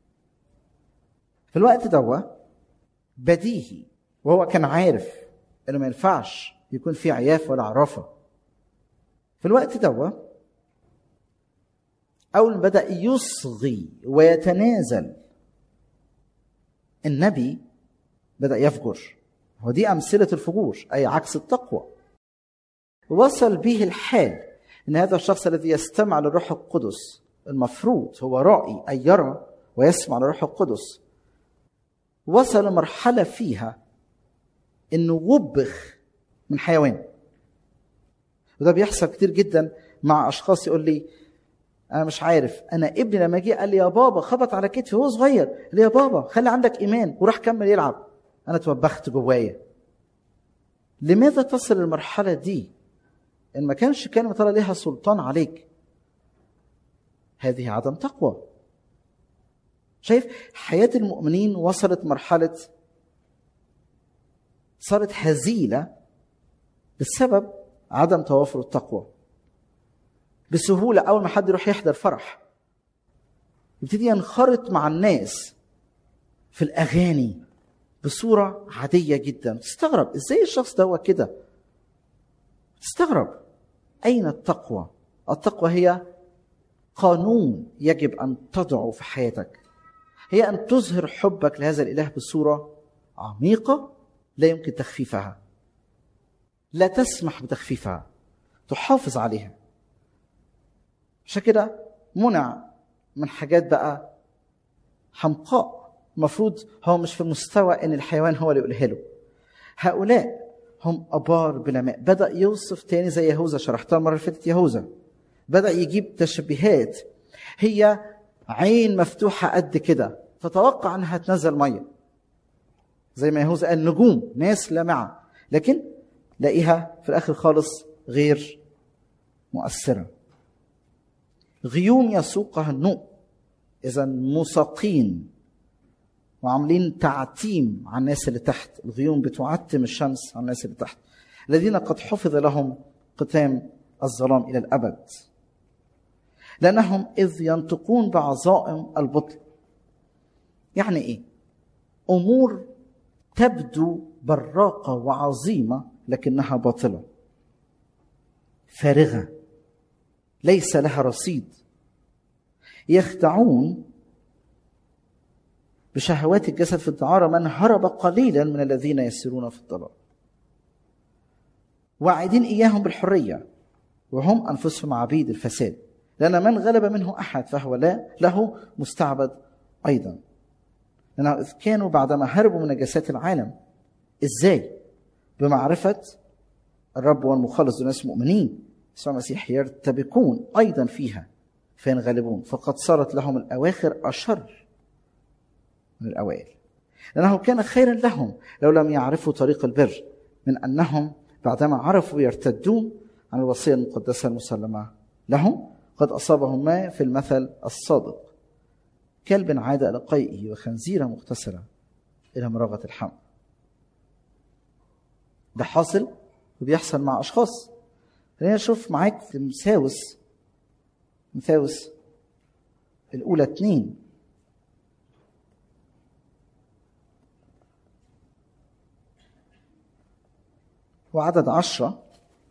في الوقت دوا بديهي وهو كان عارف انه ما ينفعش يكون في عياف ولا عرافه في الوقت دوا اول ما بدا يصغي ويتنازل النبي بدا يفجر ودي امثله الفجور اي عكس التقوى وصل به الحال ان هذا الشخص الذي يستمع للروح القدس المفروض هو راعي اي يرى ويسمع لروح القدس وصل لمرحلة فيها انه وبخ من حيوان وده بيحصل كتير جدا مع اشخاص يقول لي انا مش عارف انا ابني لما جه قال لي يا بابا خبط على كتفي وهو صغير قال لي يا بابا خلي عندك ايمان وراح كمل يلعب انا توبخت جوايا لماذا تصل للمرحله دي ان ما كانش كلمه الله ليها سلطان عليك هذه عدم تقوى شايف حياه المؤمنين وصلت مرحله صارت هزيله بسبب عدم توافر التقوى بسهوله اول ما حد يروح يحضر فرح يبتدي ينخرط مع الناس في الاغاني بصوره عاديه جدا تستغرب ازاي الشخص ده هو كده تستغرب اين التقوى التقوى هي قانون يجب ان تضعه في حياتك هي ان تظهر حبك لهذا الاله بصوره عميقه لا يمكن تخفيفها لا تسمح بتخفيفها تحافظ عليها عشان كده منع من حاجات بقى حمقاء المفروض هو مش في مستوى ان الحيوان هو اللي يقولها له هؤلاء هم ابار بلا ماء بدا يوصف تاني زي يهوذا شرحتها المره اللي فاتت يهوذا بدا يجيب تشبيهات هي عين مفتوحه قد كده تتوقع انها تنزل ميه زي ما يهوذا قال نجوم ناس لامعه لكن لاقيها في الاخر خالص غير مؤثره غيوم يسوقها النوء اذا مساقين وعاملين تعتيم على الناس اللي تحت الغيوم بتعتم الشمس على الناس اللي تحت الذين قد حفظ لهم قتام الظلام الى الابد لانهم اذ ينطقون بعظائم البطل يعني ايه امور تبدو براقه وعظيمه لكنها باطله فارغه ليس لها رصيد يخدعون بشهوات الجسد في الدعارة من هرب قليلا من الذين يسيرون في الضلال واعدين إياهم بالحرية وهم أنفسهم عبيد الفساد لأن من غلب منه أحد فهو لا له مستعبد أيضا لأنه إذ كانوا بعدما هربوا من نجاسات العالم إزاي بمعرفة الرب والمخلص الناس مؤمنين يسوع المسيح يرتبكون أيضا فيها فينغلبون فقد صارت لهم الأواخر أشر من الأوائل لأنه كان خيرا لهم لو لم يعرفوا طريق البر من أنهم بعدما عرفوا يرتدون عن الوصية المقدسة المسلمة لهم قد أصابهم ما في المثل الصادق كلب عاد إلى قيئه وخنزيرة مغتسلة إلى مراغة الحمل ده حاصل وبيحصل مع أشخاص خلينا نشوف معاك في مساوس مساوس الأولى اتنين وعدد عشرة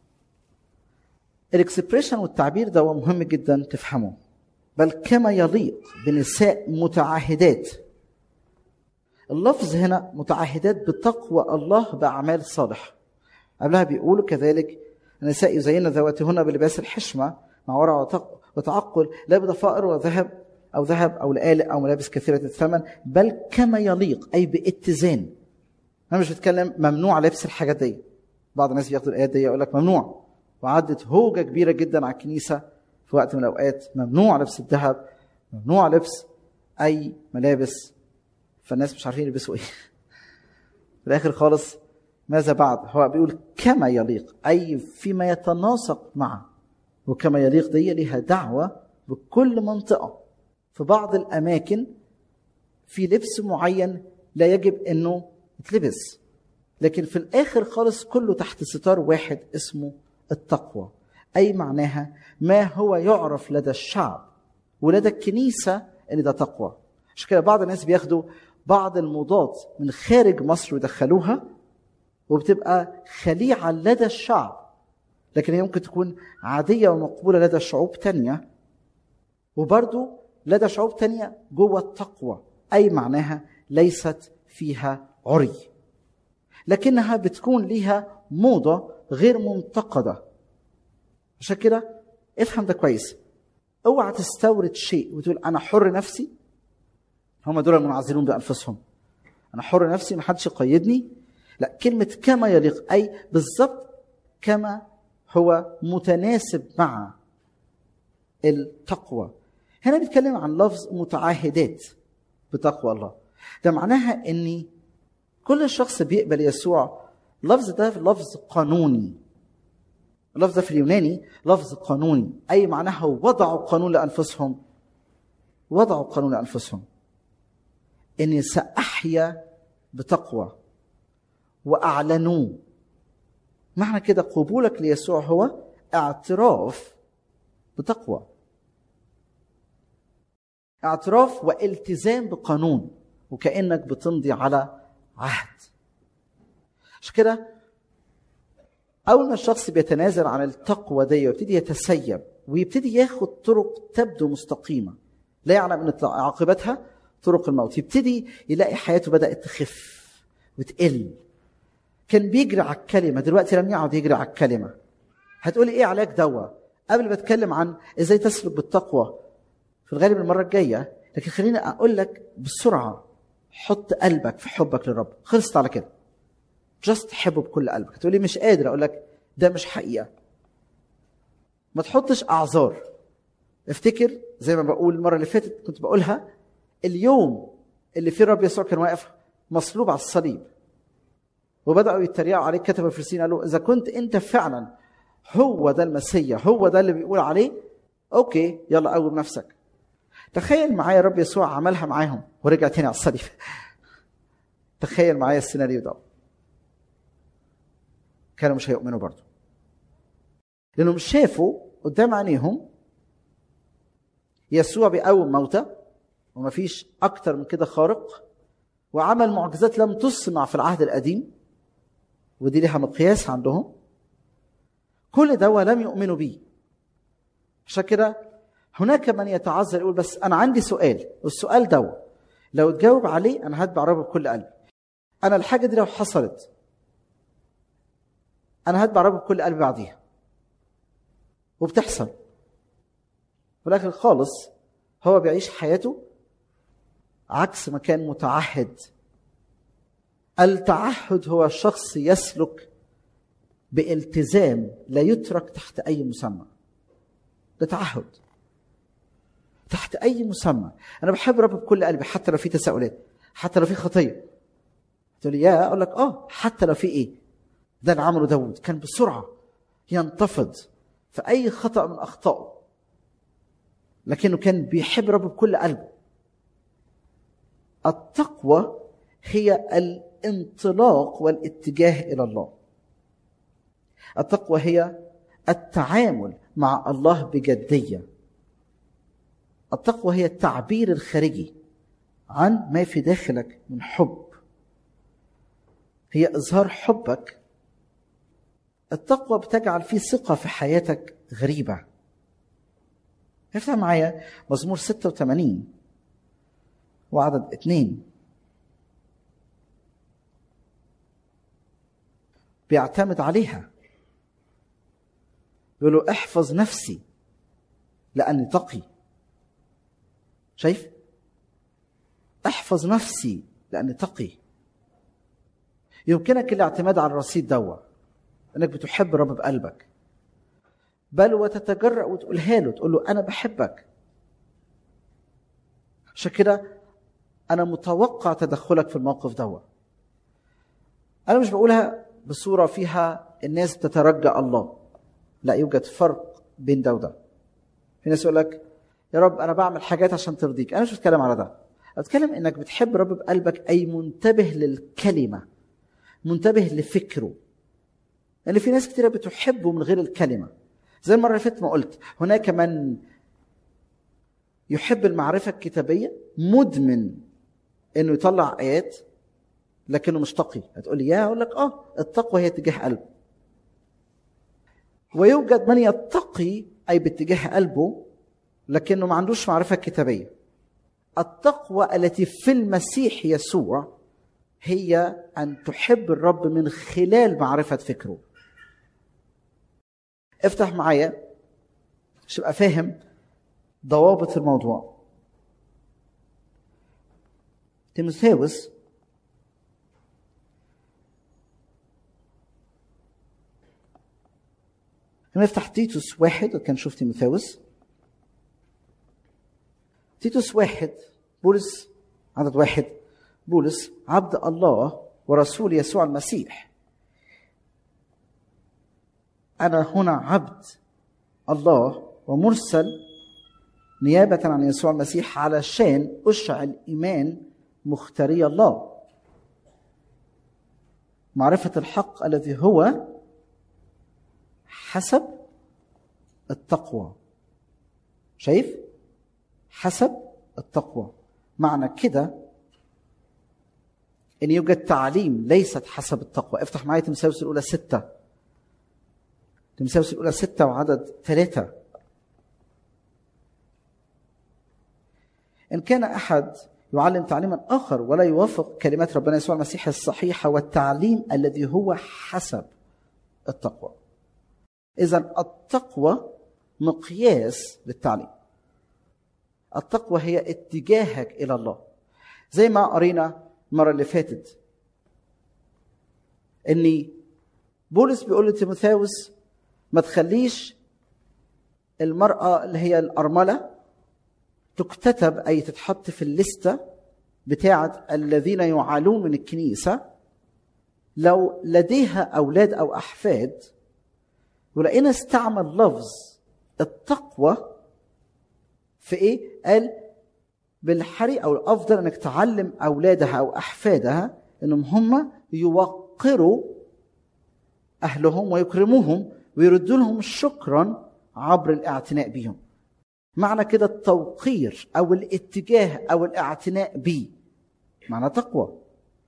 الاكسبريشن والتعبير ده مهم جدا تفهمه بل كما يليق بنساء متعاهدات اللفظ هنا متعاهدات بتقوى الله بأعمال صالحة قبلها بيقولوا كذلك النساء يزين ذواتهن بلباس الحشمة مع ورع وتعقل لا بضفائر وذهب أو ذهب أو لآلئ أو ملابس كثيرة الثمن بل كما يليق أي باتزان أنا مش بتكلم ممنوع لبس الحاجات دي بعض الناس بياخدوا الآيات دي يقول لك ممنوع وعدت هوجة كبيرة جدا على الكنيسة في وقت من الأوقات ممنوع لبس الذهب ممنوع لبس أي ملابس فالناس مش عارفين يلبسوا إيه في الآخر خالص ماذا بعد هو بيقول كما يليق أي فيما يتناسق معه وكما يليق دي لها دعوة بكل منطقة في بعض الأماكن في لبس معين لا يجب أنه يتلبس لكن في الآخر خالص كله تحت ستار واحد اسمه التقوى أي معناها ما هو يعرف لدى الشعب ولدى الكنيسة أن ده تقوى عشان كده بعض الناس بياخدوا بعض الموضات من خارج مصر ويدخلوها وبتبقى خليعة لدى الشعب لكن هي ممكن تكون عادية ومقبولة لدى شعوب تانية وبرضو لدى شعوب تانية جوه التقوى أي معناها ليست فيها عري لكنها بتكون ليها موضة غير منتقدة عشان كده افهم ده كويس اوعى تستورد شيء وتقول انا حر نفسي هم دول المنعزلون بانفسهم انا حر نفسي ما حدش يقيدني لا كلمه كما يليق اي بالضبط كما هو متناسب مع التقوى هنا بيتكلم عن لفظ متعاهدات بتقوى الله ده معناها ان كل شخص بيقبل يسوع اللفظ ده لفظ قانوني اللفظ ده في اليوناني لفظ قانوني اي معناها وضعوا قانون لانفسهم وضعوا قانون لانفسهم اني ساحيا بتقوى واعلنوه معنى كده قبولك ليسوع هو اعتراف بتقوى اعتراف والتزام بقانون وكانك بتمضي على عهد عشان كده اول ما الشخص بيتنازل عن التقوى دي ويبتدي يتسيب ويبتدي ياخد طرق تبدو مستقيمه لا يعلم ان عاقبتها طرق الموت يبتدي يلاقي حياته بدات تخف وتقل كان بيجري على الكلمه دلوقتي لم يعد يجري على الكلمه هتقولي ايه علاج دواء قبل ما اتكلم عن ازاي تسلك بالتقوى في الغالب المره الجايه لكن خليني اقول لك بسرعه حط قلبك في حبك للرب خلصت على كده جاست حبه بكل قلبك تقولي مش قادر اقول لك ده مش حقيقه ما تحطش اعذار افتكر زي ما بقول المره اللي فاتت كنت بقولها اليوم اللي فيه الرب يسوع كان واقف مصلوب على الصليب وبداوا يتريقوا عليه كتب الفريسيين قالوا اذا كنت انت فعلا هو ده المسيا هو ده اللي بيقول عليه اوكي يلا قوم نفسك تخيل معايا الرب يسوع عملها معاهم ورجع تاني على الصليب تخيل معايا السيناريو ده كانوا مش هيؤمنوا برضه لانهم شافوا قدام عينيهم يسوع بيقوم موتى ومفيش اكتر من كده خارق وعمل معجزات لم تصنع في العهد القديم ودي لها مقياس عندهم كل ده ولم يؤمنوا بيه عشان كده هناك من يتعذر يقول بس انا عندي سؤال والسؤال ده لو تجاوب عليه انا هتبع ربي بكل قلبي انا الحاجه دي لو حصلت انا هتبع ربي بكل قلبي بعديها وبتحصل في الاخر خالص هو بيعيش حياته عكس ما كان متعهد التعهد هو شخص يسلك بالتزام لا يترك تحت اي مسمى ده تعهد تحت اي مسمى انا بحب رب بكل قلبي حتى لو في تساؤلات حتى لو في خطيه تقول لي يا اقول لك اه حتى لو في ايه ده اللي عمله داود كان بسرعه ينتفض في اي خطا من اخطائه لكنه كان بيحب رب بكل قلبه التقوى هي الانطلاق والاتجاه الى الله التقوى هي التعامل مع الله بجديه التقوى هي التعبير الخارجي عن ما في داخلك من حب هي اظهار حبك التقوى بتجعل في ثقه في حياتك غريبه افتح معايا مزمور 86 وعدد اثنين بيعتمد عليها بيقول له احفظ نفسي لاني تقي شايف احفظ نفسي لاني تقي يمكنك الاعتماد على الرصيد دوا انك بتحب الرب بقلبك بل وتتجرأ وتقولها له تقول له انا بحبك عشان كده انا متوقع تدخلك في الموقف دوا انا مش بقولها بصوره فيها الناس بتترجى الله لا يوجد فرق بين ده وده في ناس يقول لك يا رب انا بعمل حاجات عشان ترضيك انا مش بتكلم على ده بتكلم انك بتحب رب بقلبك اي منتبه للكلمه منتبه لفكره لان يعني في ناس كتيره بتحبه من غير الكلمه زي المره اللي فاتت ما قلت هناك من يحب المعرفه الكتابيه مدمن انه يطلع ايات لكنه مش تقي هتقول لي يا اقول لك اه التقوى هي اتجاه قلب ويوجد من يتقي اي باتجاه قلبه لكنه ما عندوش معرفه كتابيه التقوى التي في المسيح يسوع هي ان تحب الرب من خلال معرفه فكره افتح معايا عشان ابقى فاهم ضوابط الموضوع تيموثاوس نفتح تيتوس واحد كان نشوف تيموثاوس تيتوس واحد بولس عدد واحد بولس عبد الله ورسول يسوع المسيح أنا هنا عبد الله ومرسل نيابة عن يسوع المسيح علشان أشعل إيمان مختاري الله معرفة الحق الذي هو حسب التقوى شايف حسب التقوى معنى كده ان يوجد تعليم ليست حسب التقوى افتح معايا تمساوس الاولى ستة تمساوس الاولى ستة وعدد ثلاثة ان كان احد يعلم تعليما اخر ولا يوافق كلمات ربنا يسوع المسيح الصحيحه والتعليم الذي هو حسب التقوى اذا التقوى مقياس للتعليم التقوى هي اتجاهك الى الله زي ما قرينا المره اللي فاتت اني بولس بيقول لتيموثاوس ما تخليش المراه اللي هي الارمله تكتتب اي تتحط في الليسته بتاعه الذين يعالون من الكنيسه لو لديها اولاد او احفاد ولقينا استعمل لفظ التقوى في ايه؟ قال بالحري او الافضل انك تعلم اولادها او احفادها انهم هم يوقروا اهلهم ويكرموهم ويردوا لهم شكرا عبر الاعتناء بهم. معنى كده التوقير او الاتجاه او الاعتناء به معنى تقوى.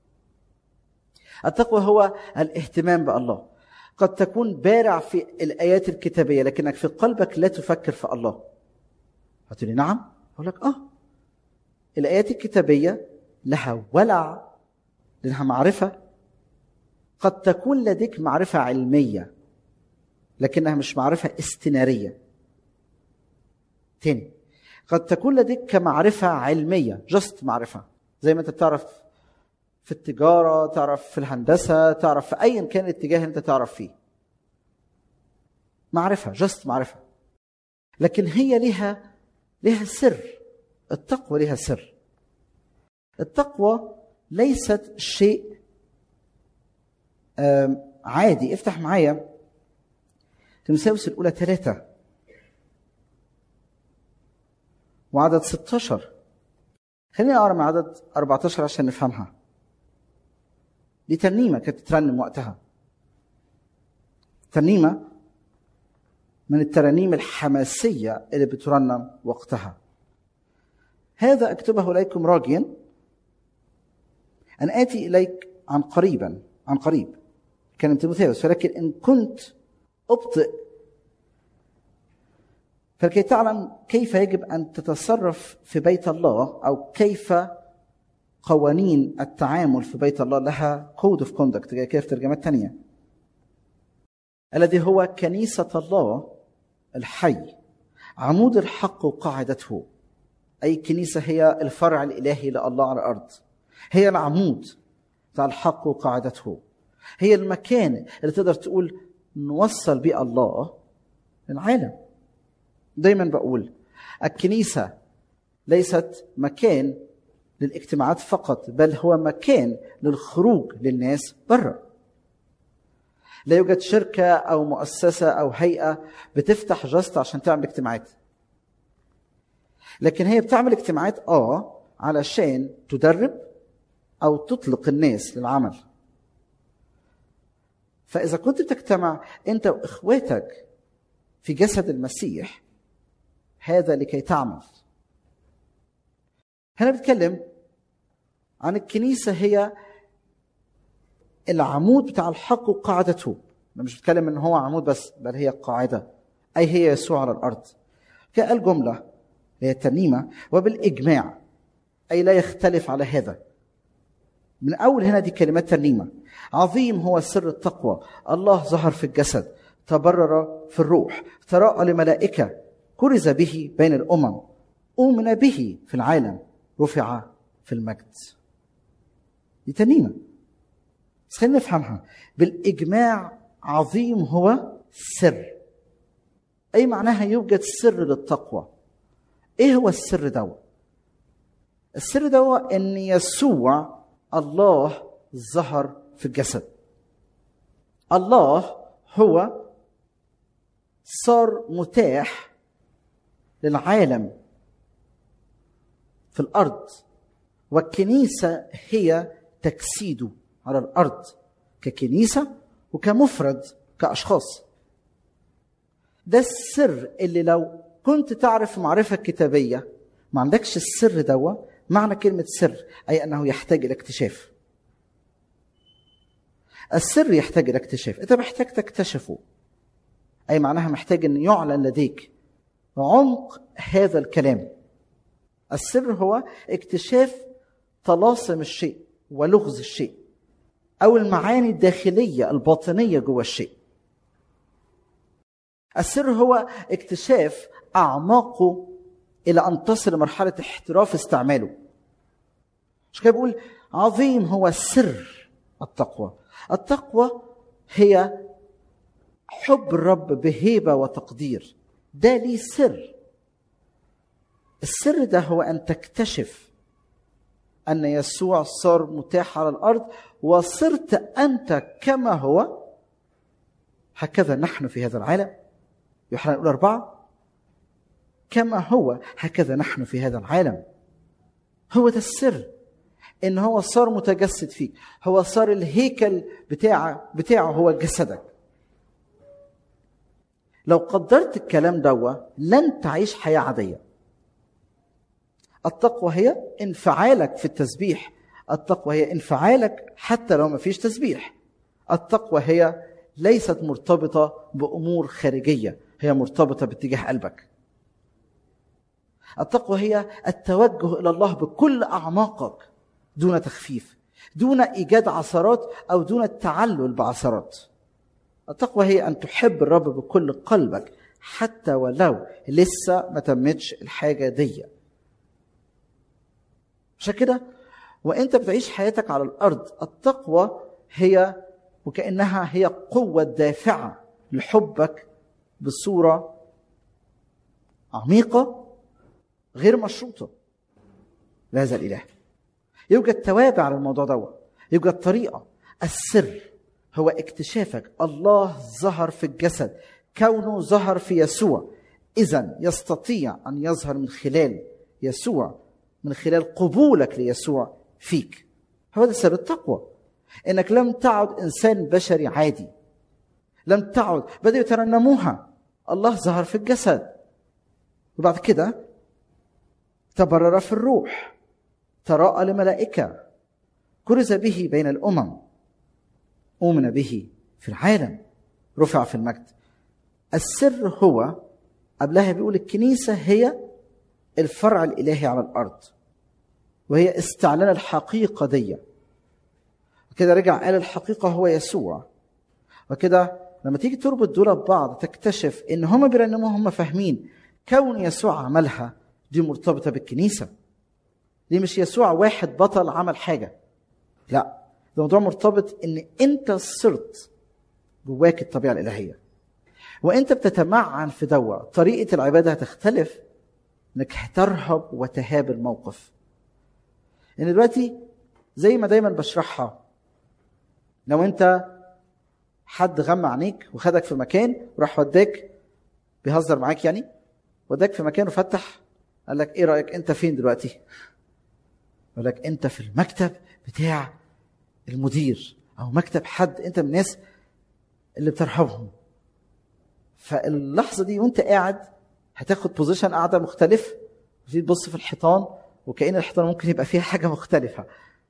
التقوى هو الاهتمام بالله. قد تكون بارع في الايات الكتابيه لكنك في قلبك لا تفكر في الله. هتقولي نعم؟ اقول لك اه. الايات الكتابيه لها ولع لها معرفه قد تكون لديك معرفه علميه لكنها مش معرفه استناريه. تاني قد تكون لديك كمعرفه علميه جست معرفه زي ما انت بتعرف في التجاره تعرف في الهندسه تعرف في ايا كان الاتجاه انت تعرف فيه معرفه جست معرفه لكن هي لها لها سر التقوى لها سر التقوى ليست شيء عادي افتح معايا تمساوس الاولى ثلاثه وعدد 16 خليني اقرا من عدد 14 عشان نفهمها دي ترنيمه كانت تترنم وقتها ترنيمه من الترانيم الحماسيه اللي بترنم وقتها هذا اكتبه اليكم راجيا ان اتي اليك عن قريبا عن قريب كان تيموثاوس ولكن ان كنت ابطئ فلكي تعلم كيف يجب ان تتصرف في بيت الله او كيف قوانين التعامل في بيت الله لها كود اوف كوندكت كيف ترجمات تانية الذي هو كنيسة الله الحي عمود الحق وقاعدته أي كنيسة هي الفرع الإلهي لله على الأرض هي العمود بتاع الحق وقاعدته هي المكان اللي تقدر تقول نوصل بيه الله للعالم دايما بقول الكنيسة ليست مكان للاجتماعات فقط بل هو مكان للخروج للناس بره لا يوجد شركة أو مؤسسة أو هيئة بتفتح جاست عشان تعمل اجتماعات لكن هي بتعمل اجتماعات اه علشان تدرب أو تطلق الناس للعمل فإذا كنت بتجتمع أنت وإخواتك في جسد المسيح هذا لكي تعمل هنا بتكلم عن الكنيسة هي العمود بتاع الحق وقاعدته أنا مش بتكلم ان هو عمود بس بل هي قاعدة أي هي يسوع على الأرض قال جملة هي الترنيمة وبالإجماع أي لا يختلف على هذا من أول هنا دي كلمات ترنيمة عظيم هو سر التقوى الله ظهر في الجسد تبرر في الروح تراءى لملائكة كرز به بين الأمم أؤمن به في العالم رفع في المجد دي ترنيمه بس خلينا نفهمها بالاجماع عظيم هو سر اي معناها يوجد سر للتقوى ايه هو السر ده السر ده ان يسوع الله ظهر في الجسد الله هو صار متاح للعالم في الارض والكنيسه هي تجسيده على الارض ككنيسه وكمفرد كاشخاص ده السر اللي لو كنت تعرف معرفه كتابيه ما عندكش السر دوا معنى كلمه سر اي انه يحتاج الى اكتشاف السر يحتاج الى اكتشاف انت محتاج تكتشفه اي معناها محتاج ان يعلن لديك عمق هذا الكلام السر هو اكتشاف طلاسم الشيء ولغز الشيء او المعاني الداخليه الباطنيه جوه الشيء السر هو اكتشاف اعماقه الى ان تصل لمرحله احتراف استعماله مش كده بيقول عظيم هو سر التقوى التقوى هي حب الرب بهيبه وتقدير ده ليه سر السر ده هو ان تكتشف ان يسوع صار متاح على الارض وصرت انت كما هو هكذا نحن في هذا العالم يوحنا الاولى اربعه كما هو هكذا نحن في هذا العالم هو ده السر ان هو صار متجسد فيك هو صار الهيكل بتاعه بتاعه هو جسدك لو قدرت الكلام دوا لن تعيش حياه عاديه التقوى هي انفعالك في التسبيح التقوى هي انفعالك حتى لو ما فيش تسبيح التقوى هي ليست مرتبطة بأمور خارجية هي مرتبطة باتجاه قلبك التقوى هي التوجه إلى الله بكل أعماقك دون تخفيف دون إيجاد عثرات أو دون التعلل بعثرات التقوى هي أن تحب الرب بكل قلبك حتى ولو لسه ما تمتش الحاجة دي عشان كده وانت بتعيش حياتك على الارض التقوى هي وكانها هي قوه دافعه لحبك بصوره عميقه غير مشروطه لهذا الاله يوجد توابع للموضوع ده يوجد طريقه السر هو اكتشافك الله ظهر في الجسد كونه ظهر في يسوع اذا يستطيع ان يظهر من خلال يسوع من خلال قبولك ليسوع فيك هو ده سر التقوى انك لم تعد انسان بشري عادي لم تعد بدأوا يترنموها الله ظهر في الجسد وبعد كده تبرر في الروح تراءى لملائكة كرز به بين الأمم أؤمن به في العالم رفع في المجد السر هو قبلها بيقول الكنيسة هي الفرع الإلهي على الأرض وهي استعلان الحقيقة دي وكده رجع قال الحقيقة هو يسوع وكده لما تيجي تربط دول ببعض تكتشف ان هم بيرنموا هم فاهمين كون يسوع عملها دي مرتبطة بالكنيسة دي مش يسوع واحد بطل عمل حاجة لا ده موضوع مرتبط ان انت صرت جواك الطبيعة الإلهية وانت بتتمعن في دوا طريقة العبادة هتختلف انك هترهب وتهاب الموقف ان يعني دلوقتي زي ما دايما بشرحها لو انت حد غمى عينيك وخدك في مكان وراح وداك بيهزر معاك يعني وداك في مكان وفتح قال لك ايه رايك انت فين دلوقتي يقول لك انت في المكتب بتاع المدير او مكتب حد انت من الناس اللي بترهبهم فاللحظه دي وانت قاعد هتاخد بوزيشن قاعده مختلف وتيجي تبص في الحيطان وكأن الحيطان ممكن يبقى فيها حاجه مختلفه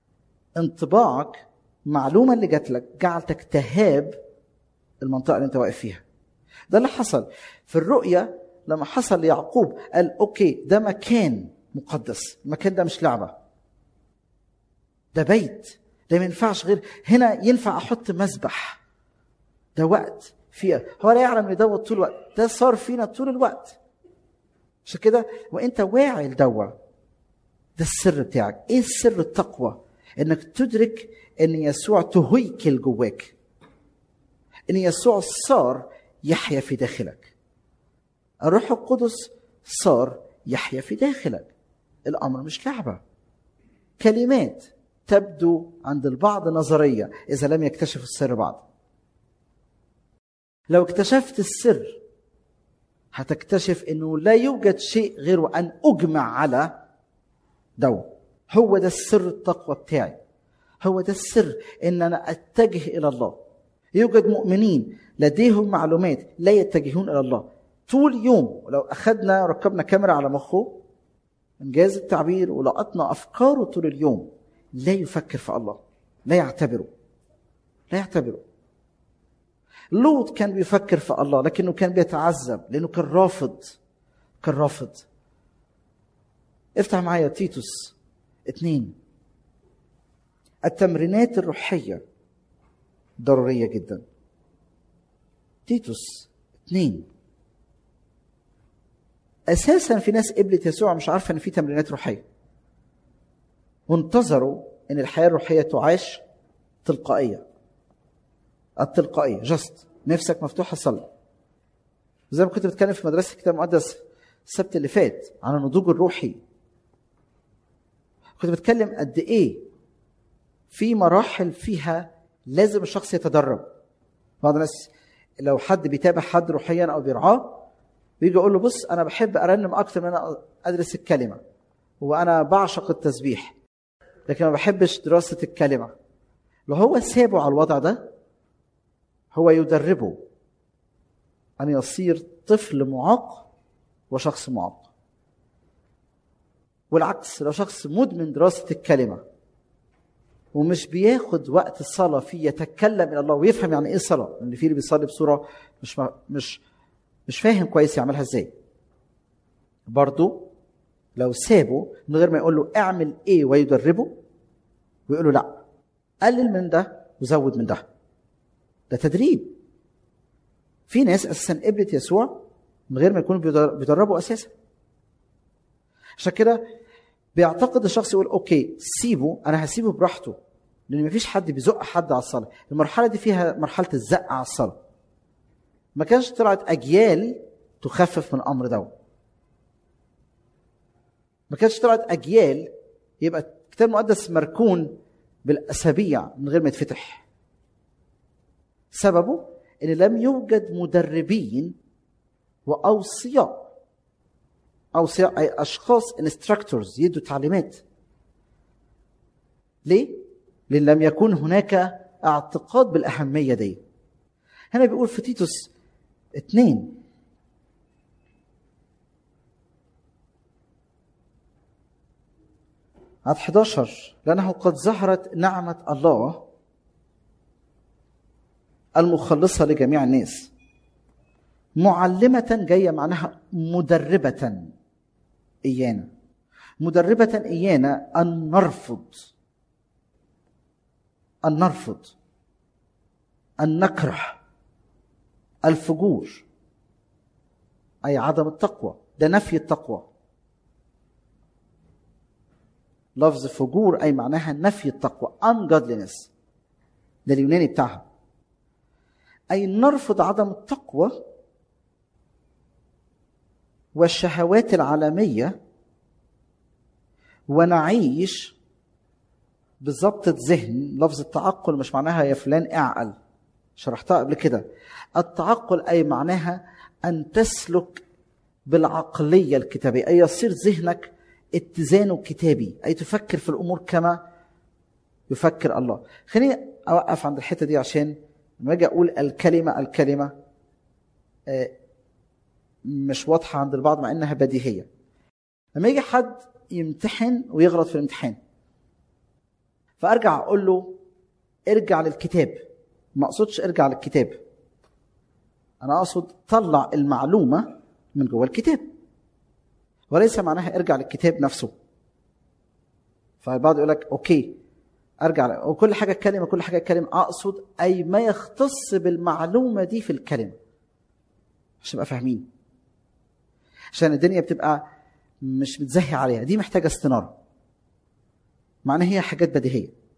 انطباعك المعلومه اللي جات لك جعلتك تهاب المنطقه اللي انت واقف فيها ده اللي حصل في الرؤيه لما حصل ليعقوب قال اوكي ده مكان مقدس المكان ده مش لعبه ده بيت ده ما ينفعش غير هنا ينفع احط مسبح ده وقت فيها هو لا يعلم ان دوت طول الوقت ده صار فينا طول الوقت عشان كده وانت واعي لدوا ده السر بتاعك ايه السر التقوى انك تدرك ان يسوع تهيكل جواك ان يسوع صار يحيا في داخلك الروح القدس صار يحيا في داخلك الامر مش لعبه كلمات تبدو عند البعض نظريه اذا لم يكتشفوا السر بعد لو اكتشفت السر هتكتشف انه لا يوجد شيء غير ان اجمع على دو هو ده السر التقوى بتاعي هو ده السر ان انا اتجه الى الله يوجد مؤمنين لديهم معلومات لا يتجهون الى الله طول يوم ولو اخذنا ركبنا كاميرا على مخه انجاز التعبير ولقطنا افكاره طول اليوم لا يفكر في الله لا يعتبره لا يعتبره لوط كان بيفكر في الله لكنه كان بيتعذب لانه كان رافض كان رافض افتح معايا تيتوس اتنين التمرينات الروحية ضرورية جدا تيتوس اتنين اساسا في ناس قبلت يسوع مش عارفه ان في تمرينات روحيه وانتظروا ان الحياه الروحيه تعاش تلقائيه التلقائيه جست نفسك مفتوحه صلي زي ما كنت بتكلم في مدرسه الكتاب المقدس السبت اللي فات عن النضوج الروحي كنت بتكلم قد ايه في مراحل فيها لازم الشخص يتدرب بعض الناس لو حد بيتابع حد روحيا او بيرعاه بيجي يقول له بص انا بحب ارنم اكتر من انا ادرس الكلمه وانا بعشق التسبيح لكن ما بحبش دراسه الكلمه لو هو سابه على الوضع ده هو يدربه ان يصير طفل معاق وشخص معاق والعكس لو شخص مدمن دراسه الكلمه ومش بياخد وقت الصلاه فيه يتكلم الى الله ويفهم يعني ايه صلاه لان في اللي بيصلي بصوره مش مش مش فاهم كويس يعملها ازاي برضه لو سابه من غير ما يقول له اعمل ايه ويدربه ويقول له لا قلل من ده وزود من ده ده تدريب في ناس اساسا قبلت يسوع من غير ما يكونوا بيدربوا اساسا عشان كده بيعتقد الشخص يقول اوكي سيبه انا هسيبه براحته لان مفيش حد بيزق حد على الصلاه المرحله دي فيها مرحله الزق على الصلاه ما كانش طلعت اجيال تخفف من الامر ده ما كانش طلعت اجيال يبقى الكتاب المقدس مركون بالاسابيع من غير ما يتفتح سببه ان لم يوجد مدربين واوصياء اوصياء اي اشخاص انستراكتورز يدوا تعليمات ليه لان لم يكن هناك اعتقاد بالاهميه دي هنا بيقول في تيتوس اتنين عدد 11 لأنه قد ظهرت نعمة الله المخلصة لجميع الناس معلمة جاية معناها مدربة إيانا مدربة إيانا أن نرفض أن نرفض أن نكره الفجور أي عدم التقوى ده نفي التقوى لفظ فجور أي معناها نفي التقوى ungodliness ده اليوناني بتاعها أي نرفض عدم التقوى والشهوات العالمية ونعيش بضبط ذهن لفظ التعقل مش معناها يا فلان اعقل شرحتها قبل كده التعقل اي معناها ان تسلك بالعقليه الكتابيه اي يصير ذهنك اتزانه كتابي اي تفكر في الامور كما يفكر الله خليني اوقف عند الحته دي عشان لما اجي اقول الكلمه الكلمه مش واضحه عند البعض مع انها بديهيه لما يجي حد يمتحن ويغلط في الامتحان فارجع اقول له ارجع للكتاب ما اقصدش ارجع للكتاب انا اقصد طلع المعلومه من جوه الكتاب وليس معناها ارجع للكتاب نفسه فالبعض يقول لك اوكي ارجع وكل حاجه كلمه كل حاجه كلمه اقصد اي ما يختص بالمعلومه دي في الكلمه عشان نبقى فاهمين عشان الدنيا بتبقى مش متزهي عليها دي محتاجه استناره معناها هي حاجات بديهيه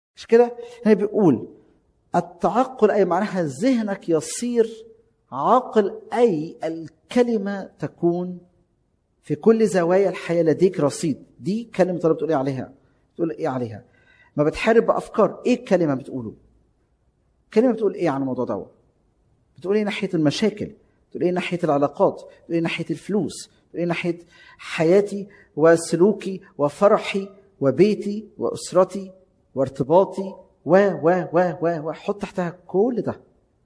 مش كده هنا بيقول التعقل اي معناها ذهنك يصير عاقل اي الكلمه تكون في كل زوايا الحياه لديك رصيد دي كلمه الله بتقول ايه عليها بتقول ايه عليها ما بتحارب بافكار ايه الكلمه بتقوله كلمه بتقول ايه عن الموضوع دوت بتقول ايه ناحيه المشاكل بتقول ايه ناحيه العلاقات بتقول ايه ناحيه الفلوس بتقول ايه ناحيه حياتي وسلوكي وفرحي وبيتي واسرتي وارتباطي و و و و و حط تحتها كل ده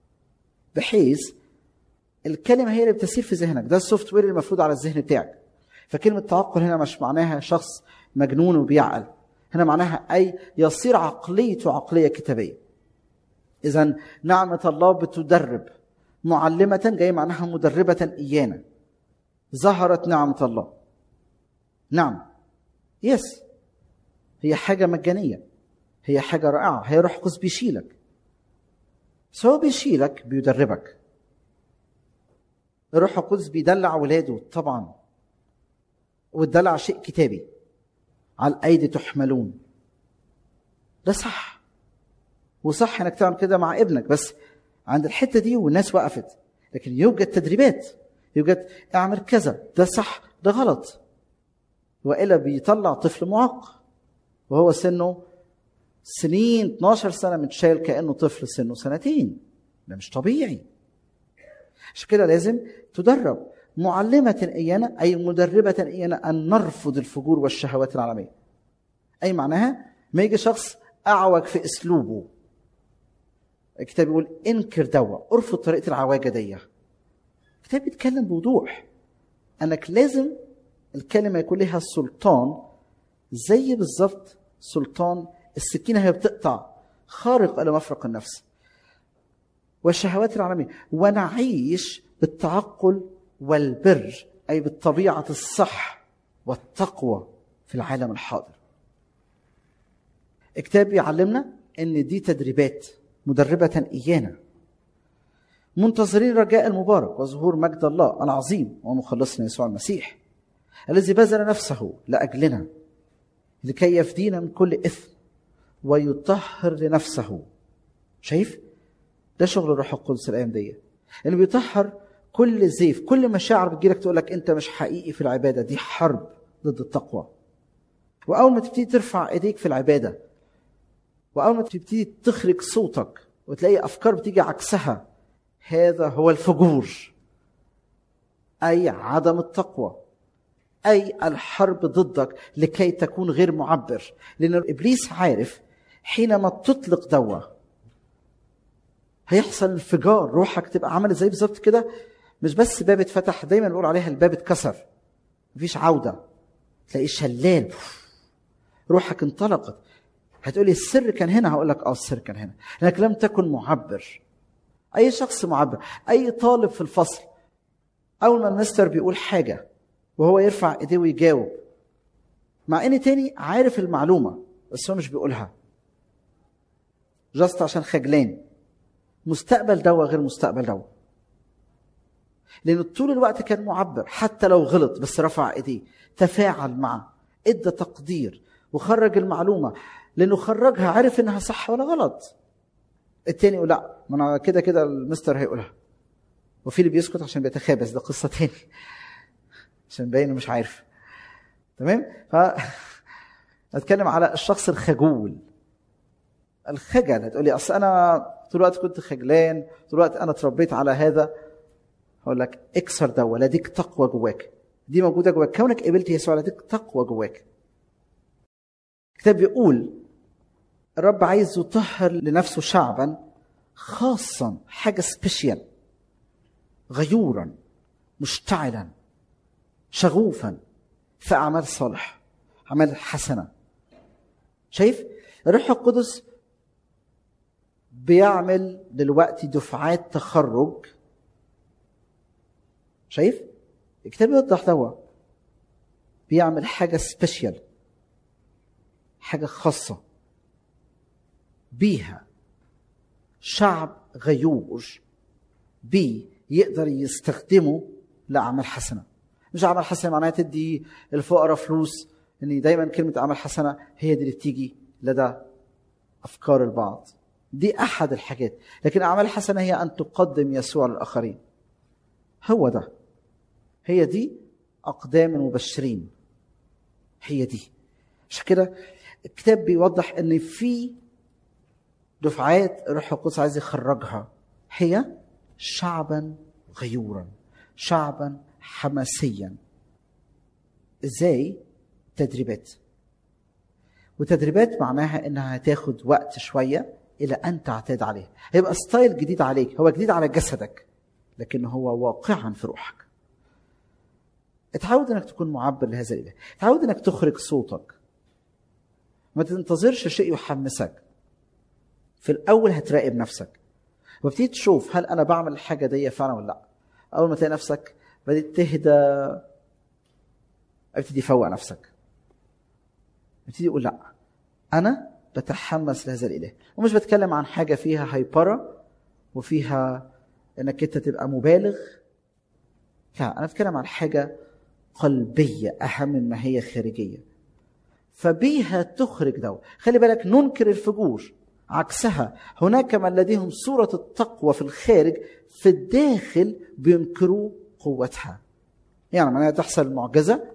بحيث الكلمه هي اللي بتسير في ذهنك ده السوفت وير المفروض على الذهن بتاعك فكلمه تعقل هنا مش معناها شخص مجنون وبيعقل هنا معناها اي يصير عقليته عقليه كتابيه اذا نعمه الله بتدرب معلمه جاي معناها مدربه ايانا ظهرت نعمه الله نعم يس هي حاجه مجانيه هي حاجه رائعه هي روح قدس بيشيلك بس هو بيشيلك بيدربك الروح القدس بيدلع ولاده طبعا والدلع شيء كتابي على الايدي تحملون ده صح وصح انك تعمل كده مع ابنك بس عند الحته دي والناس وقفت لكن يوجد تدريبات يوجد اعمل كذا ده صح ده غلط والا بيطلع طفل معاق وهو سنه سنين 12 سنه متشايل كانه طفل سنه سنتين ده مش طبيعي عشان كده لازم تدرب معلمة إيانا أي مدربة إيانا أن نرفض الفجور والشهوات العالمية أي معناها ما يجي شخص أعوج في أسلوبه الكتاب يقول انكر دوا ارفض طريقة العواجة دي الكتاب بيتكلم بوضوح أنك لازم الكلمة يكون لها سلطان زي بالظبط سلطان السكينة هي بتقطع خارق إلى مفرق النفس والشهوات العالمية ونعيش بالتعقل والبر أي بالطبيعة الصح والتقوى في العالم الحاضر الكتاب بيعلمنا ان دي تدريبات مدربة إيانا منتظرين رجاء المبارك وظهور مجد الله العظيم ومخلصنا يسوع المسيح الذي بذل نفسه لأجلنا لكي يفدينا من كل إثم ويطهر لنفسه شايف ده شغل الروح القدس الأيام دي اللي بيطهر كل زيف كل مشاعر بتجيلك تقول لك انت مش حقيقي في العباده دي حرب ضد التقوى واول ما تبتدي ترفع ايديك في العباده واول ما تبتدي تخرج صوتك وتلاقي افكار بتيجي عكسها هذا هو الفجور اي عدم التقوى اي الحرب ضدك لكي تكون غير معبر لان ابليس عارف حينما تطلق دوا هيحصل انفجار روحك تبقى عامله زي بالظبط كده مش بس باب اتفتح دايما بنقول عليها الباب اتكسر مفيش عوده تلاقيه شلال روحك انطلقت هتقولي السر كان هنا هقول لك اه السر كان هنا لانك لم تكن معبر اي شخص معبر اي طالب في الفصل اول ما المستر بيقول حاجه وهو يرفع ايديه ويجاوب مع ان تاني عارف المعلومه بس هو مش بيقولها جاست عشان خجلان مستقبل دوا غير مستقبل دوا لانه طول الوقت كان معبر حتى لو غلط بس رفع ايديه تفاعل معه ادى تقدير وخرج المعلومه لانه خرجها عرف انها صح ولا غلط التاني يقول لا ما انا كده كده المستر هيقولها وفي اللي بيسكت عشان بيتخابس ده قصه تاني عشان باين مش عارف تمام ف اتكلم على الشخص الخجول الخجل هتقولي اصل انا طول الوقت كنت خجلان طول الوقت انا اتربيت على هذا هقول لك اكسر ده ولا ديك تقوى جواك دي موجوده جواك كونك قبلت يسوع لديك تقوى جواك الكتاب بيقول الرب عايز يطهر لنفسه شعبا خاصا حاجه سبيشال غيورا مشتعلا شغوفا في اعمال صالح اعمال حسنه شايف الروح القدس بيعمل دلوقتي دفعات تخرج شايف الكتاب يوضح دوا بيعمل حاجه سبيشال حاجه خاصه بيها شعب غيور بي يقدر يستخدمه لاعمال حسنه مش اعمال حسنه معناها تدي الفقراء فلوس ان دايما كلمه اعمال حسنه هي دي اللي بتيجي لدى افكار البعض دي احد الحاجات لكن اعمال حسنه هي ان تقدم يسوع للاخرين هو ده هي دي اقدام المبشرين هي دي عشان كده الكتاب بيوضح ان في دفعات الروح القدس عايز يخرجها هي شعبا غيورا شعبا حماسيا ازاي تدريبات وتدريبات معناها انها هتاخد وقت شويه الى ان تعتاد عليه هيبقى ستايل جديد عليك هو جديد على جسدك لكن هو واقعا في روحك اتعود انك تكون معبر لهذا الاله اتعود انك تخرج صوتك ما تنتظرش شيء يحمسك في الاول هتراقب نفسك وابتدي تشوف هل انا بعمل الحاجه دي فعلا ولا لا اول ما تلاقي نفسك بدات تهدى ابتدي فوق نفسك ابتدي يقول لا انا بتحمس لهذا الاله ومش بتكلم عن حاجه فيها هايبره وفيها انك انت تبقى مبالغ لا انا بتكلم عن حاجه قلبيه اهم من ما هي خارجيه فبيها تخرج دواء خلي بالك ننكر الفجور عكسها هناك من لديهم صورة التقوى في الخارج في الداخل بينكروا قوتها يعني معناها تحصل معجزة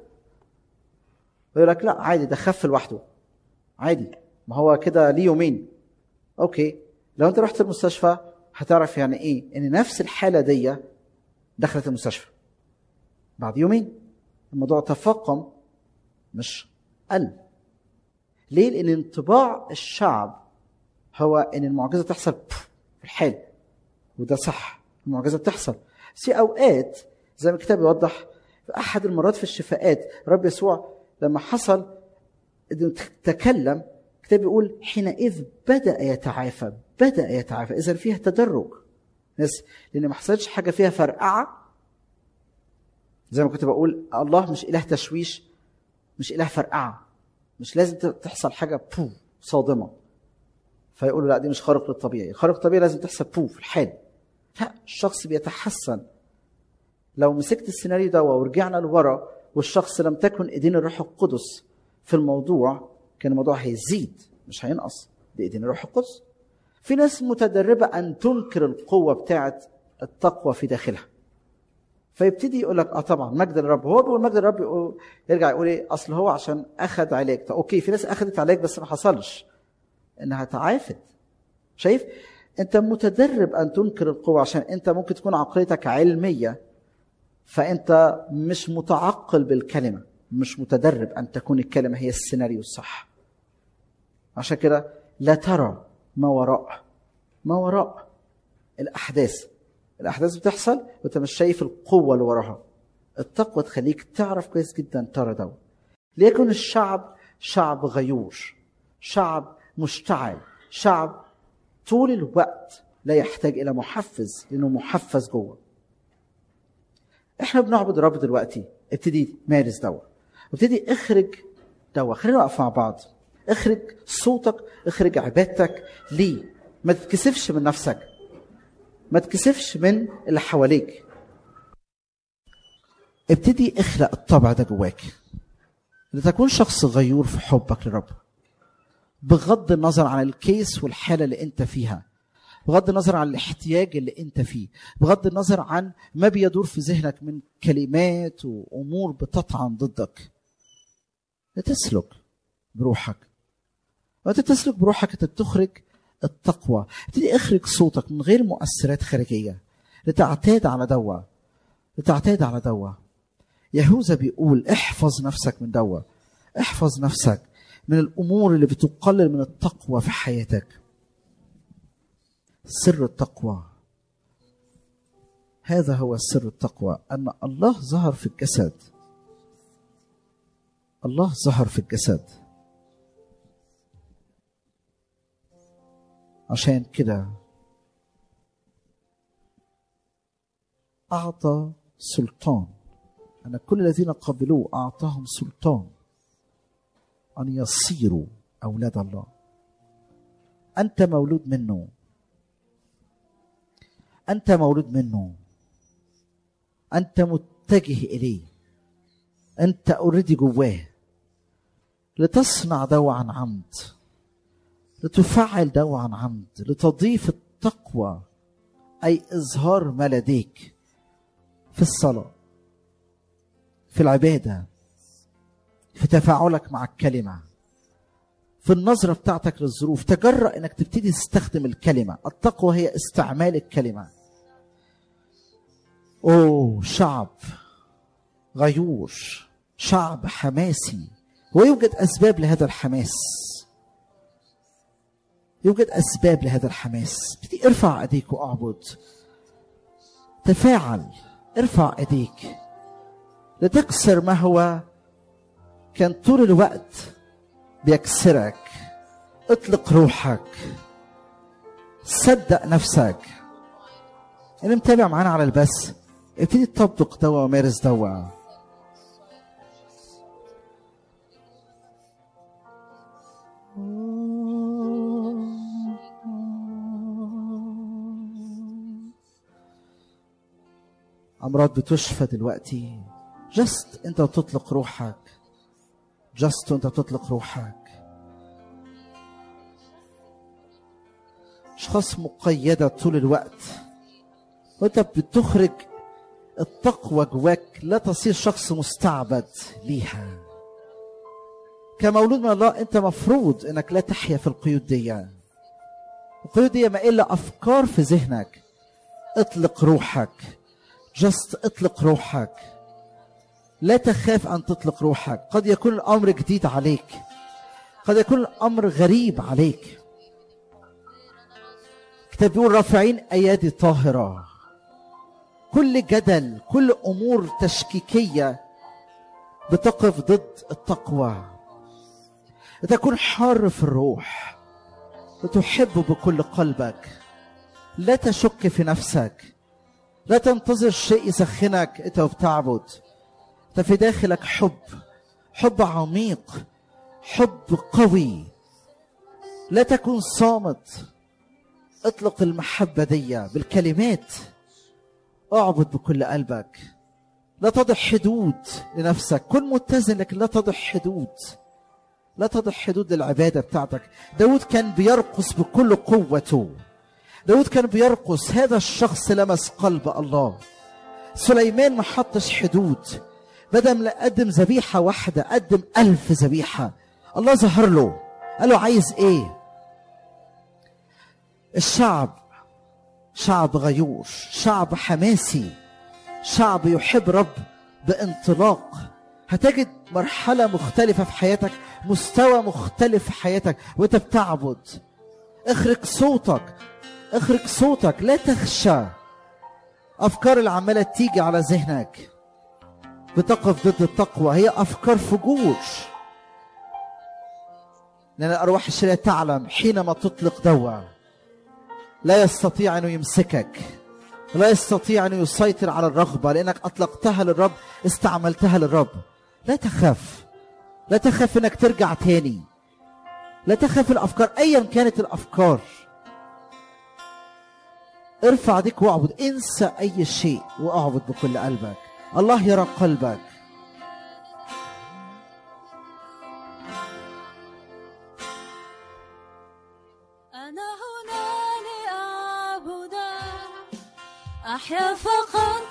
ويقول لك لا عادي ده خف لوحده عادي ما هو كده ليه يومين اوكي لو انت رحت المستشفى هتعرف يعني ايه ان نفس الحالة دي دخلت المستشفى بعد يومين الموضوع تفاقم مش قل ليه لان انطباع الشعب هو ان المعجزه تحصل في الحال وده صح المعجزه بتحصل في اوقات زي ما الكتاب يوضح في احد المرات في الشفاءات رب يسوع لما حصل انه تكلم الكتاب يقول حينئذ بدا يتعافى بدا يتعافى اذا فيها تدرج ناس لان ما حصلتش حاجه فيها فرقعه زي ما كنت بقول الله مش اله تشويش مش اله فرقعه مش لازم تحصل حاجه بو صادمه فيقولوا لا دي مش خارق للطبيعي الخارق للطبيعي لازم تحصل بو في الحال لا الشخص بيتحسن لو مسكت السيناريو ده ورجعنا لورا والشخص لم تكن ايدين الروح القدس في الموضوع كان الموضوع هيزيد مش هينقص بايدين الروح القدس في ناس متدربه ان تنكر القوه بتاعه التقوى في داخلها فيبتدي يقول لك اه طبعا مجد للرب هو بيقول مجد للرب يقول يرجع يقول ايه اصل هو عشان اخذ علاج طب اوكي في ناس اخذت علاج بس ما حصلش انها تعافت شايف انت متدرب ان تنكر القوة عشان انت ممكن تكون عقليتك علمية فانت مش متعقل بالكلمة مش متدرب ان تكون الكلمة هي السيناريو الصح عشان كده لا ترى ما وراء ما وراء الاحداث الاحداث بتحصل وانت مش شايف القوة اللي وراها التقوى تخليك تعرف كويس جدا ترى ده ليكن الشعب شعب غيور شعب مشتعل شعب طول الوقت لا يحتاج الى محفز لانه محفز جوه احنا بنعبد الرب دلوقتي ابتدي مارس دوا وابتدي اخرج دوا خلينا نقف مع بعض اخرج صوتك اخرج عبادتك ليه ما تتكسفش من نفسك ما تكسفش من اللي حواليك ابتدي اخلق الطبع ده جواك لتكون شخص غيور في حبك للرب بغض النظر عن الكيس والحاله اللي انت فيها بغض النظر عن الاحتياج اللي انت فيه بغض النظر عن ما بيدور في ذهنك من كلمات وامور بتطعن ضدك تسلك بروحك وانت تسلك بروحك انت تخرج التقوى تبتدي اخرج صوتك من غير مؤثرات خارجيه لتعتاد على دوا لتعتاد على دوا يهوذا بيقول احفظ نفسك من دوا احفظ نفسك من الامور اللي بتقلل من التقوى في حياتك سر التقوى هذا هو سر التقوى ان الله ظهر في الجسد الله ظهر في الجسد عشان كده اعطى سلطان ان كل الذين قبلوه اعطاهم سلطان ان يصيروا اولاد الله انت مولود منه انت مولود منه انت متجه اليه انت اوريدي جواه لتصنع دوا عن عمد لتفعل ده عن عمد لتضيف التقوى اي اظهار ما لديك في الصلاه في العباده في تفاعلك مع الكلمه في النظره بتاعتك للظروف تجرأ انك تبتدي تستخدم الكلمه التقوى هي استعمال الكلمه اوه شعب غيور شعب حماسي ويوجد اسباب لهذا الحماس يوجد اسباب لهذا الحماس ابتدي ارفع ايديك واعبد تفاعل ارفع ايديك لتكسر ما هو كان طول الوقت بيكسرك اطلق روحك صدق نفسك اللي متابع معانا على البث ابتدي تطبق دوا ومارس دوا امراض بتشفى دلوقتي جست انت بتطلق روحك جست وانت بتطلق روحك اشخاص مقيده طول الوقت وانت بتخرج التقوى جواك لا تصير شخص مستعبد ليها كمولود من الله انت مفروض انك لا تحيا في القيود دي القيود دي ما الا افكار في ذهنك اطلق روحك جست اطلق روحك لا تخاف ان تطلق روحك قد يكون الامر جديد عليك قد يكون الامر غريب عليك الكتاب بيقول رافعين ايادي طاهره كل جدل كل امور تشكيكيه بتقف ضد التقوى تكون حار في الروح وتحب بكل قلبك لا تشك في نفسك لا تنتظر شيء يسخنك انت وبتعبد انت في داخلك حب حب عميق حب قوي لا تكن صامت اطلق المحبة دي بالكلمات اعبد بكل قلبك لا تضع حدود لنفسك كن متزن لكن لا تضع حدود لا تضع حدود للعبادة بتاعتك داود كان بيرقص بكل قوته داود كان بيرقص هذا الشخص لمس قلب الله سليمان ما حطش حدود بدل ما قدم ذبيحة واحدة قدم ألف ذبيحة الله ظهر له قال له عايز ايه الشعب شعب غيور شعب حماسي شعب يحب رب بانطلاق هتجد مرحلة مختلفة في حياتك مستوى مختلف في حياتك وانت بتعبد اخرج صوتك اخرج صوتك لا تخشى افكار اللي عماله تيجي على ذهنك بتقف ضد التقوى هي افكار فجور لان الارواح الشريره تعلم حينما تطلق دوا لا يستطيع انه يمسكك لا يستطيع انه يسيطر على الرغبه لانك اطلقتها للرب استعملتها للرب لا تخاف لا تخاف انك ترجع تاني لا تخاف الافكار ايا كانت الافكار ارفع ديك واعبد انسى اي شيء واعبد بكل قلبك الله يرى قلبك أنا هنا لأعبد أحيا فقط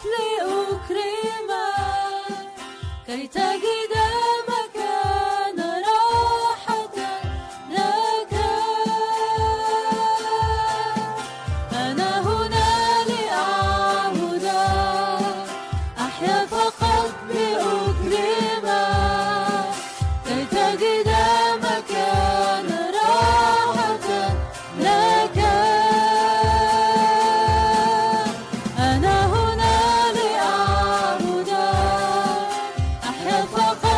لأكرمك كي تجد مكان راحة لك أنا هنا لأعبد أحيا فقط لأكرمك كي تجد مكان راحة لك أنا هنا لأعبد أحيا فقط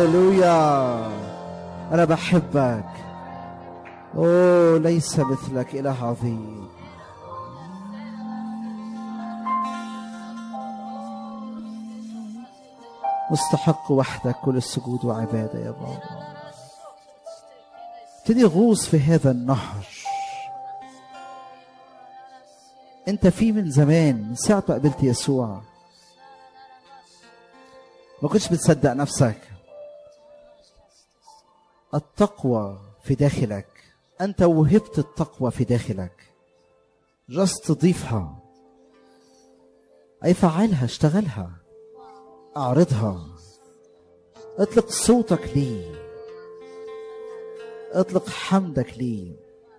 هللويا انا بحبك اوه ليس مثلك اله عظيم مستحق وحدك كل السجود وعباده يا بابا ابتدي غوص في هذا النهر انت فيه من زمان من ساعه ما قابلت يسوع ما كنتش بتصدق نفسك التقوى في داخلك انت وهبت التقوى في داخلك جست تضيفها اي فعلها اشتغلها اعرضها اطلق صوتك ليه اطلق حمدك ليه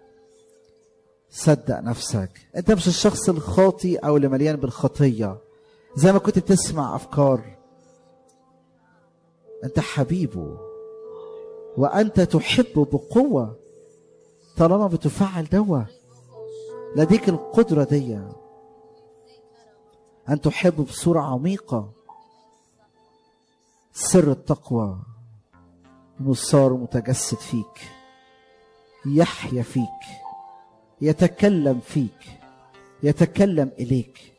صدق نفسك انت مش الشخص الخاطي او اللي مليان بالخطيه زي ما كنت بتسمع افكار انت حبيبه وانت تحبه بقوه طالما بتفعل دوا لديك القدره دي ان تحب بصوره عميقه سر التقوى انه صار متجسد فيك يحيا فيك يتكلم فيك يتكلم اليك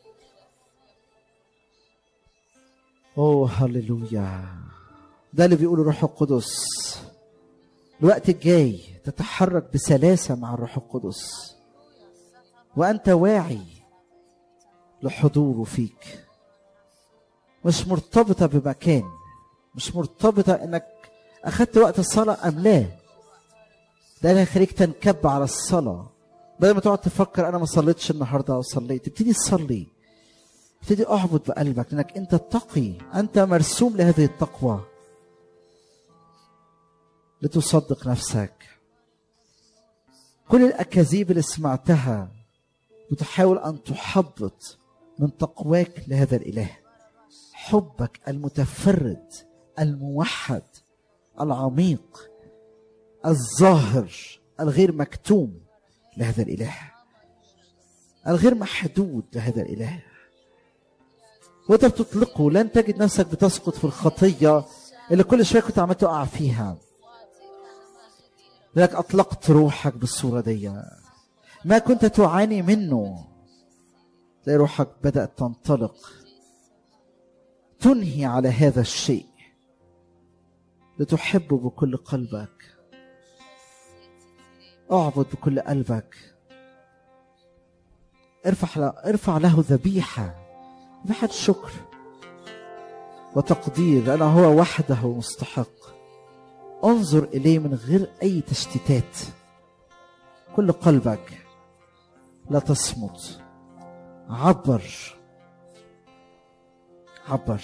اوه هللويا ده اللي بيقوله الروح القدس الوقت الجاي تتحرك بسلاسه مع الروح القدس وانت واعي لحضوره فيك مش مرتبطه بمكان مش مرتبطه انك اخدت وقت الصلاه ام لا ده اللي هيخليك تنكب على الصلاه بدل ما تقعد تفكر انا ما صليتش النهارده او صليت ابتدي تصلي ابتدي اعبد بقلبك لانك انت تقي انت مرسوم لهذه التقوى لتصدق نفسك كل الاكاذيب اللي سمعتها بتحاول ان تحبط من تقواك لهذا الاله حبك المتفرد الموحد العميق الظاهر الغير مكتوم لهذا الاله الغير محدود لهذا الاله وانت بتطلقه لن تجد نفسك بتسقط في الخطيه اللي كل شويه كنت عمال تقع فيها لانك اطلقت روحك بالصوره دي ما كنت تعاني منه تلاقي روحك بدات تنطلق تنهي على هذا الشيء لتحبه بكل قلبك اعبد بكل قلبك ارفع له ارفع له ذبيحه ذبيحه شكر وتقدير لانه هو وحده مستحق انظر اليه من غير اي تشتيتات كل قلبك لا تصمت عبر عبر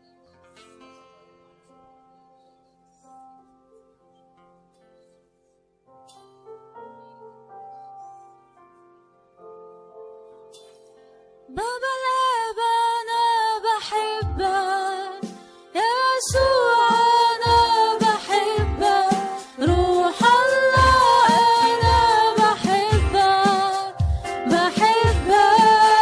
بابا الآب أنا بحبك يا يسوع أنا بحبك روح الله أنا بحبك بحبك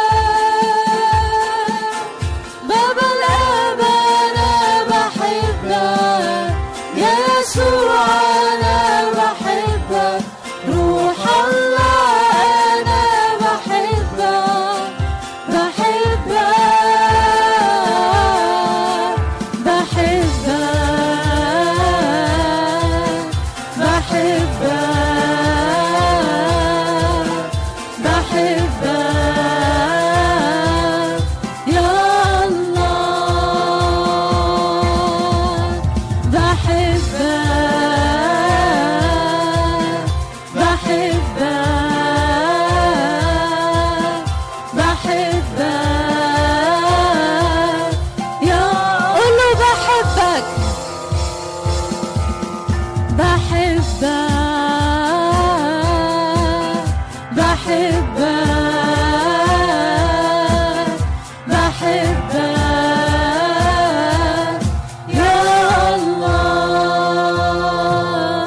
بابا الآب أنا بحبك يا يسوع أنا بحبك روح الله أنا بحبك بحبك بحبك بحبك بحبك يا الله بحبك بحبك بحبك يا قول له بحبك بحبك بحبك بحبك يا الله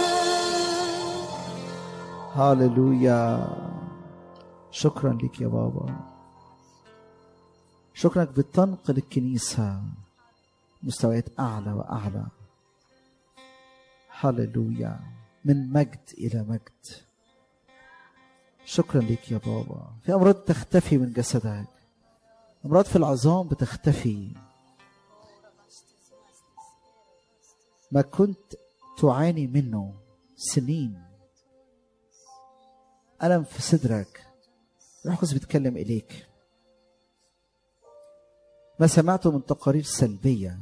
هاللويا شكرا لك يا بابا شكرا انك بتنقل الكنيسة مستويات أعلى وأعلى هللويا من مجد الى مجد شكرا ليك يا بابا في امراض تختفي من جسدك امراض في العظام بتختفي ما كنت تعاني منه سنين ألم في صدرك روح القدس بيتكلم إليك ما سمعته من تقارير سلبية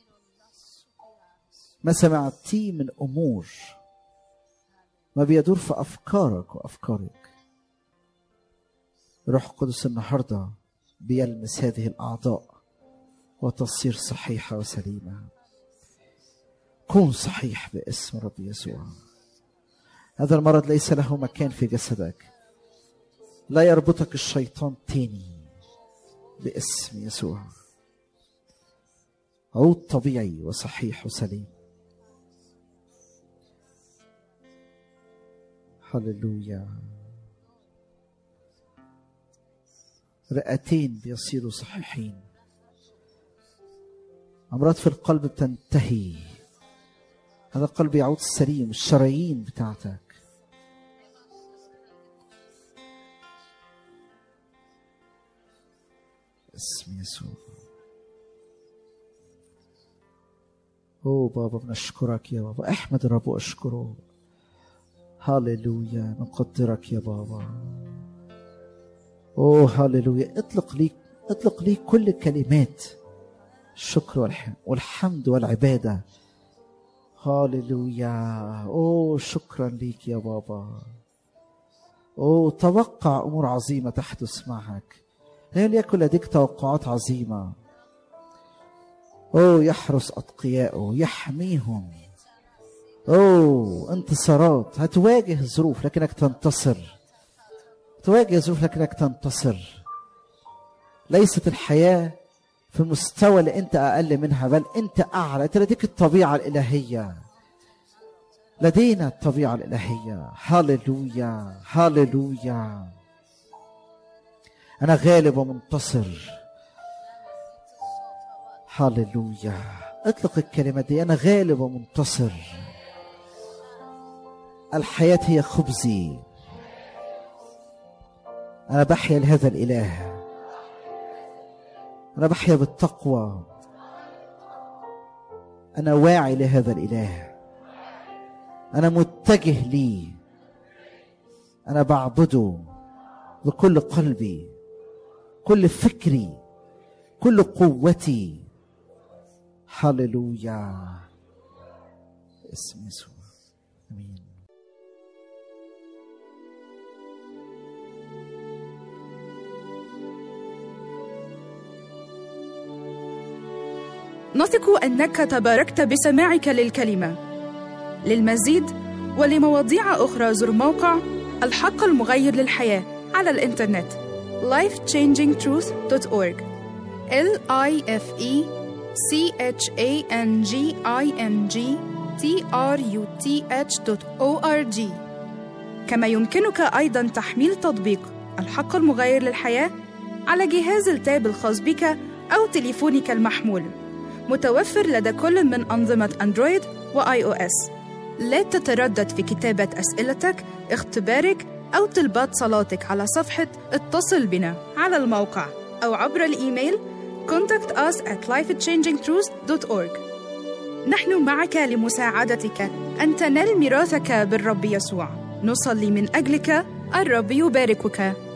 ما سمعتيه من أمور ما بيدور في أفكارك وأفكارك روح القدس النهارده بيلمس هذه الأعضاء وتصير صحيحة وسليمة كن صحيح باسم رب يسوع هذا المرض ليس له مكان في جسدك لا يربطك الشيطان تاني باسم يسوع عود طبيعي وصحيح وسليم هللويا رئتين بيصيروا صحيحين أمراض في القلب بتنتهي هذا القلب يعود سليم الشرايين بتاعتك اسم يسوع اوه بابا بنشكرك يا بابا احمد الرب واشكره هاليلويا نقدرك يا بابا اوه هاليلويا اطلق ليك اطلق ليك كل كلمات الشكر والح- والحمد والعباده هاليلويا اوه شكرا ليك يا بابا اوه توقع امور عظيمه تحدث معك لا ليكن لديك توقعات عظيمه اوه يحرس اتقياءه يحميهم اوه انتصارات هتواجه ظروف لكنك تنتصر تواجه ظروف لكنك تنتصر ليست الحياه في المستوى اللي انت اقل منها بل انت اعلى انت لديك الطبيعه الالهيه لدينا الطبيعه الالهيه هاليلويا هاليلويا انا غالب ومنتصر هاليلويا اطلق الكلمات دي انا غالب ومنتصر الحياه هي خبزي انا بحيا لهذا الاله أنا بحيا بالتقوى أنا واعي لهذا الإله أنا متجه ليه أنا بعبده بكل قلبي كل فكري كل قوتي هللويا اسم يسوع امين نثق انك تباركت بسماعك للكلمه للمزيد ولمواضيع اخرى زر موقع الحق المغير للحياه على الانترنت lifechangingtruth.org l i f e c h a n g i n g t r u t h.org كما يمكنك ايضا تحميل تطبيق الحق المغير للحياه على جهاز التاب الخاص بك او تليفونك المحمول متوفر لدى كل من أنظمة أندرويد وآي أو إس. لا تتردد في كتابة أسئلتك، اختبارك أو طلبات صلاتك على صفحة اتصل بنا على الموقع أو عبر الإيميل contact us at lifechangingtruth.org نحن معك لمساعدتك أن تنال ميراثك بالرب يسوع نصلي من أجلك الرب يباركك